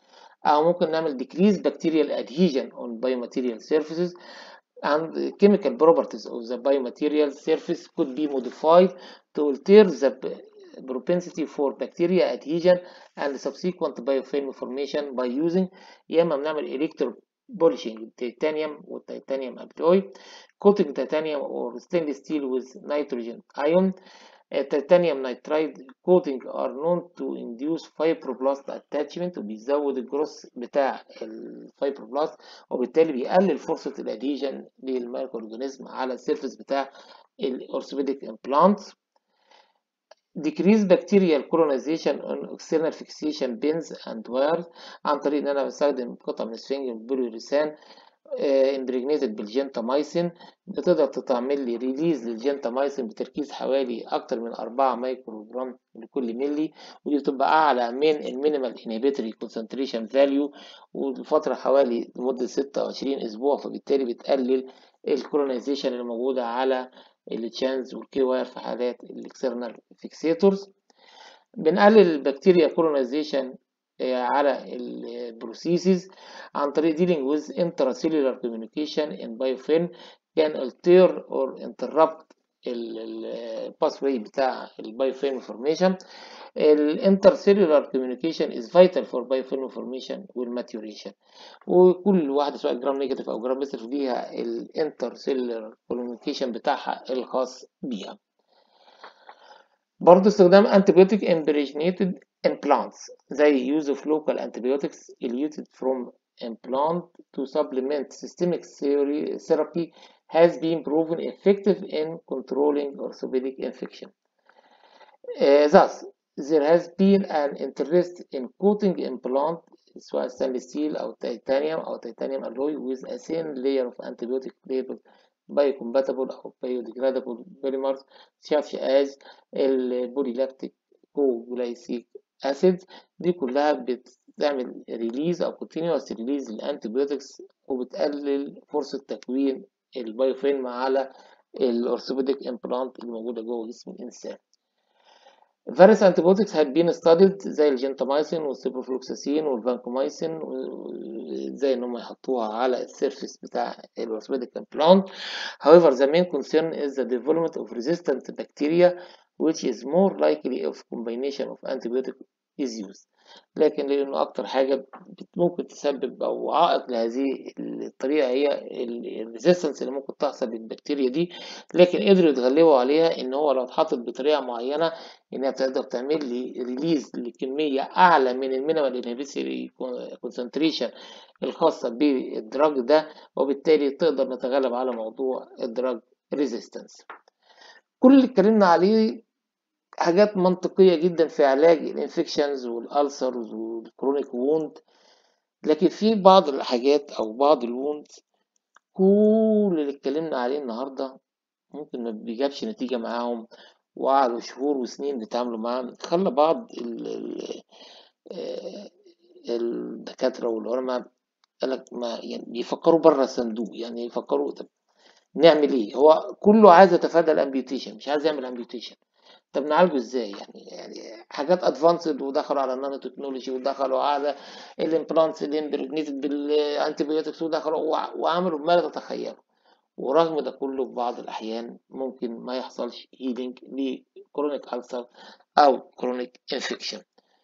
او ممكن نعمل decrease bacterial adhesion on biomaterial surfaces and chemical properties of the biomaterial surface could be modified to alter the propensity for bacteria adhesion and subsequent biofilm formation by using يا اما بنعمل electro polishing التيتانيوم والتيتانيوم alloy coating titanium or stainless steel with nitrogen ion التيتانيوم نيترايد coating are known to induce fibroblast attachment وبيزود الجروث بتاع الفايبروبلاست وبالتالي بيقلل فرصة الاديجن للمايكرو اورجانيزم على السيرفيس بتاع الاورثوبيديك امبلانتس decrease bacterial colonization on external fixation pins and wires عن طريق ان انا بستخدم قطع من السفنج والبوليوريثان امبريجنيتد بالجنتامايسين بتقدر تعمل لي ريليز للجنتامايسين بتركيز حوالي اكتر من 4 مايكرو جرام لكل ملي ودي بتبقى اعلى من المينيمال انهبيتوري كونسنتريشن فاليو والفتره حوالي لمده 26 اسبوع فبالتالي بتقلل الكولونيزيشن اللي موجوده على التشانز والكي واير في حالات الاكسترنال فيكسيتورز بنقلل البكتيريا كولونيزيشن على البروسيسز عن طريق dealing with intracellular communication in biofilm can alter or interrupt الباسواي بتاع البايوفيلم فورميشن الانترسيلولار كوميونيكيشن از فايتال فور بايوفيلم فورميشن والماتيوريشن وكل واحده سواء جرام نيجاتيف او جرام بوزيتيف ليها الانترسيلولار كوميونيكيشن بتاعها الخاص بيها برضه استخدام antibiotic impregnated implants زي use of local antibiotics eluted from implant to supplement systemic therapy has been proven effective in controlling orthopedic infection. Uh, thus, there has been an interest in coating implant سواء stainless steel أو titanium أو titanium alloy with a thin layer of antibiotic labeled biocompatible أو biodegradable polymers such as البوليلاكتيك كوجلايسيك أسيد دي كلها بتعمل ريليز أو continuous ريليز للأنتيبيوتكس وبتقلل فرصة تكوين البايوفيلم على الأورثوبيديك إمبلانت الموجودة جوه جسم الإنسان. Various antibiotics had been studied زي الجنتامايسين والسيبروفلوكساسين والفانكومايسين زي ان هم يحطوها على السيرفيس بتاع الاورثوبيديك امبلانت. However, the main concern is the development of resistant bacteria which is more likely if combination of antibiotic is used. لكن لأنه أكتر حاجة ممكن تسبب أو عائق لهذه الطريقة هي الريزيستنس اللي ممكن تحصل للبكتيريا دي لكن قدروا يتغلبوا عليها إن هو لو اتحطت بطريقة معينة إنها تقدر تعمل لي ريليز لكمية أعلى من المينيمال انهبيتوري كونسنتريشن الخاصة بالدراج ده وبالتالي تقدر نتغلب على موضوع الدراج ريزيستنس كل اللي اتكلمنا عليه حاجات منطقية جدا في علاج الانفكشنز والألسرز والكرونيك ووند لكن في بعض الحاجات أو بعض الووند كل اللي اتكلمنا عليه النهاردة ممكن ما بيجابش نتيجة معاهم وقعدوا شهور وسنين بيتعاملوا معاهم خلى بعض ال ال الدكاترة والعلماء قالك ما يعني بيفكروا بره الصندوق يعني يفكروا طب نعمل ايه هو كله عايز يتفادى الامبيوتيشن مش عايز يعمل امبيوتيشن طب نعالجه ازاي يعني يعني حاجات ادفانسد ودخلوا على النانو تكنولوجي ودخلوا على الامبلانتس اللي امبرجنيتد بالانتيبيوتكس ودخلوا وعملوا ما لا تتخيلوا ورغم ده كله في بعض الاحيان ممكن ما يحصلش هيلينج لكرونيك ألسر او كرونيك انفكشن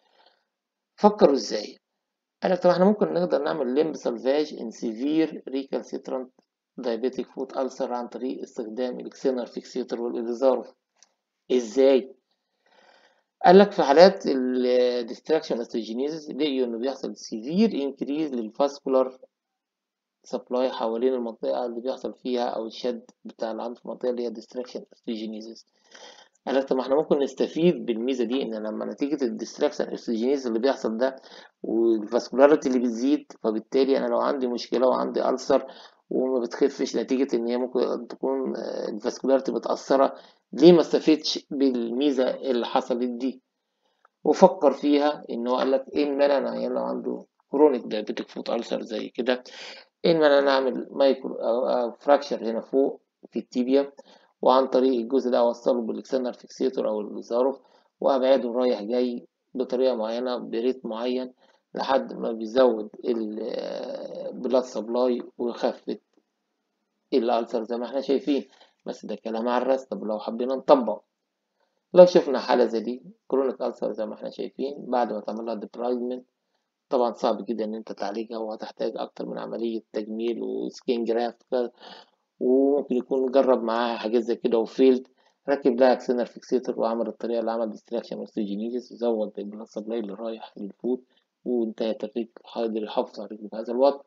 فكروا ازاي قالك طب احنا ممكن نقدر نعمل ليمب سلفاج ان سيفير ريكالسيترانت دايبيتيك فوت ألسر عن طريق استخدام الاكسينر فيكسيتر والإليزارف ازاي قال لك في حالات الديستراكشن استروجينيزيس لقيوا انه بيحصل سيفير انكريز للفاسكولار سبلاي حوالين المنطقة اللي بيحصل فيها أو الشد بتاع اللي عنده في المنطقة اللي هي ديستراكشن استروجينيزيس قال لك طب احنا ممكن نستفيد بالميزة دي إن لما نتيجة الديستراكشن استروجينيزيس اللي بيحصل ده والفاسكولاريتي اللي بتزيد فبالتالي أنا لو عندي مشكلة وعندي ألسر وما بتخفش نتيجة إن هي ممكن تكون الفاسكولاريتي متأثرة ليه ما استفدش بالميزة اللي حصلت دي وفكر فيها إن هو قال لك إيه المانع إن عيان لو عنده كرونيك دايبيتك فوت ألسر زي كده إيه المانع نعمل مايكرو أو, أو فراكشر هنا فوق في التيبيا وعن طريق الجزء ده أوصله بالإكسنر فيكسيتور أو الزاروف وأبعده رايح جاي بطريقة معينة بريت معين لحد ما بيزود البلاد سبلاي ويخفف الألسر زي ما احنا شايفين بس ده كلام على الرأس طب لو حبينا نطبق لو شفنا حالة زي دي كرونيك ألسر زي ما احنا شايفين بعد ما تعمل لها ديبرايزمنت طبعا صعب جدا ان انت تعالجها وهتحتاج اكتر من عملية تجميل وسكين جرافت وممكن يكون جرب معاها حاجات زي كده وفيلد ركب لها اكسنر فيكسيتور وعمل الطريقة اللي عمل ديستراكشن اوستيجينيزيس وزود البلاد سبلاي اللي رايح للفوت وانتهت الرجل قادر يحافظ على الرجل بهذا الوضع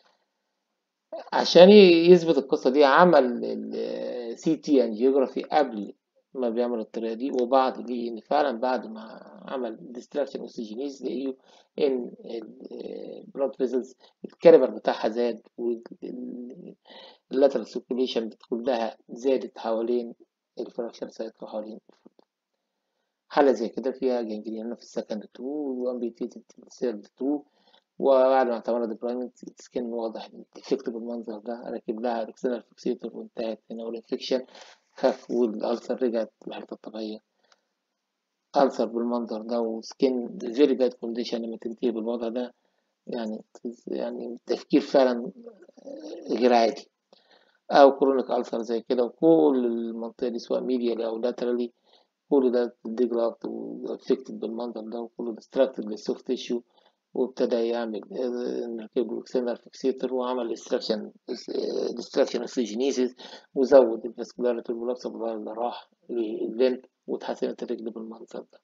عشان يثبت القصة دي عمل السي تي انجيوجرافي قبل ما بيعمل الطريقة دي وبعد ليه ان فعلا بعد ما عمل ديستراكشن اوكسجينيز لقيه ان البلاد فيزلز الكاليبر بتاعها زاد واللاترال سيركوليشن كلها زادت حوالين الفراكشر سايت وحوالين الفوت حالة زي كده فيها جنجرينا في السكند 2 وامبيتيتد الثيرد 2 وبعد ما اعتمرنا ديبلايمنت سكين واضح الديفكت بالمنظر ده ركب لها اكسنال فيكسيتور وانتهت هنا والانفكشن خف والألسر رجعت لحالتها الطبيعية ألسر بالمنظر ده وسكين فيري باد كونديشن لما تنتهي بالوضع ده يعني يعني تفكير فعلا غير عادي أو كرونيك ألسر زي كده وكل المنطقة دي سواء ميديالي أو لاترالي كل ده ديجلابت وافكتد بالمنظر ده وكله ديستراكتد للسوفت تيشو وابتدى يعمل نركب له اكسنال فيكسيتر وعمل ديستراكشن ديستراكشن اوكسجينيسيس وزود الفاسكولاريتي والبلاد سبلاي اللي راح للليمب واتحسنت الرجل بالمنظر ده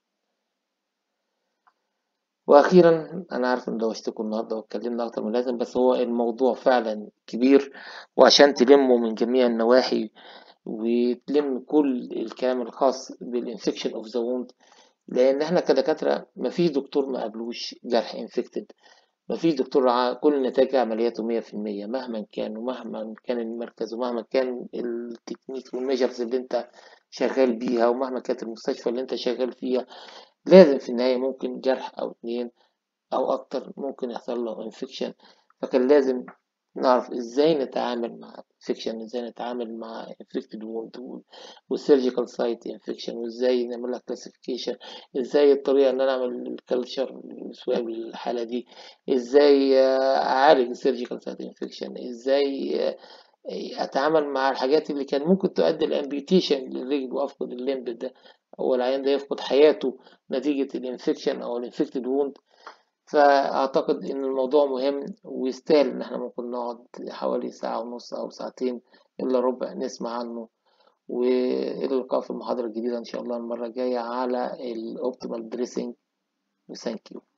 واخيرا انا عارف ان دوشتكم النهارده واتكلمنا اكتر من اللازم بس هو الموضوع فعلا كبير وعشان تلمه من جميع النواحي وتلم كل الكلام الخاص بالانفكشن اوف ذا ووند لان احنا كدكاتره مفيش دكتور ما قابلوش جرح انفكتد مفيش دكتور كل نتائج عملياته مية في المية مهما كان ومهما كان المركز ومهما كان التكنيك والميجرز اللي انت شغال بيها ومهما كانت المستشفى اللي انت شغال فيها لازم في النهاية ممكن جرح او اتنين او اكتر ممكن يحصل له انفكشن فكان لازم نعرف ازاي نتعامل مع انفكشن ازاي نتعامل مع انفكتد ووند والسيرجيكال سايت انفكشن وازاي نعمل لها كلاسيفيكيشن ازاي الطريقه ان انا اعمل الكالتشر سواب للحاله دي ازاي اعالج السيرجيكال سايت انفكشن ازاي اتعامل مع الحاجات اللي كان ممكن تؤدي الامبيوتيشن للرجل وافقد الليمب ده أو العيان ده يفقد حياته نتيجة الانفكشن أو الانفكتد ووند فأعتقد إن الموضوع مهم ويستاهل إن احنا ممكن نقعد حوالي ساعة ونص أو ساعتين إلا ربع نسمع عنه وإلى اللقاء في المحاضرة الجديدة إن شاء الله المرة الجاية على الأوبتيمال دريسنج وثانك يو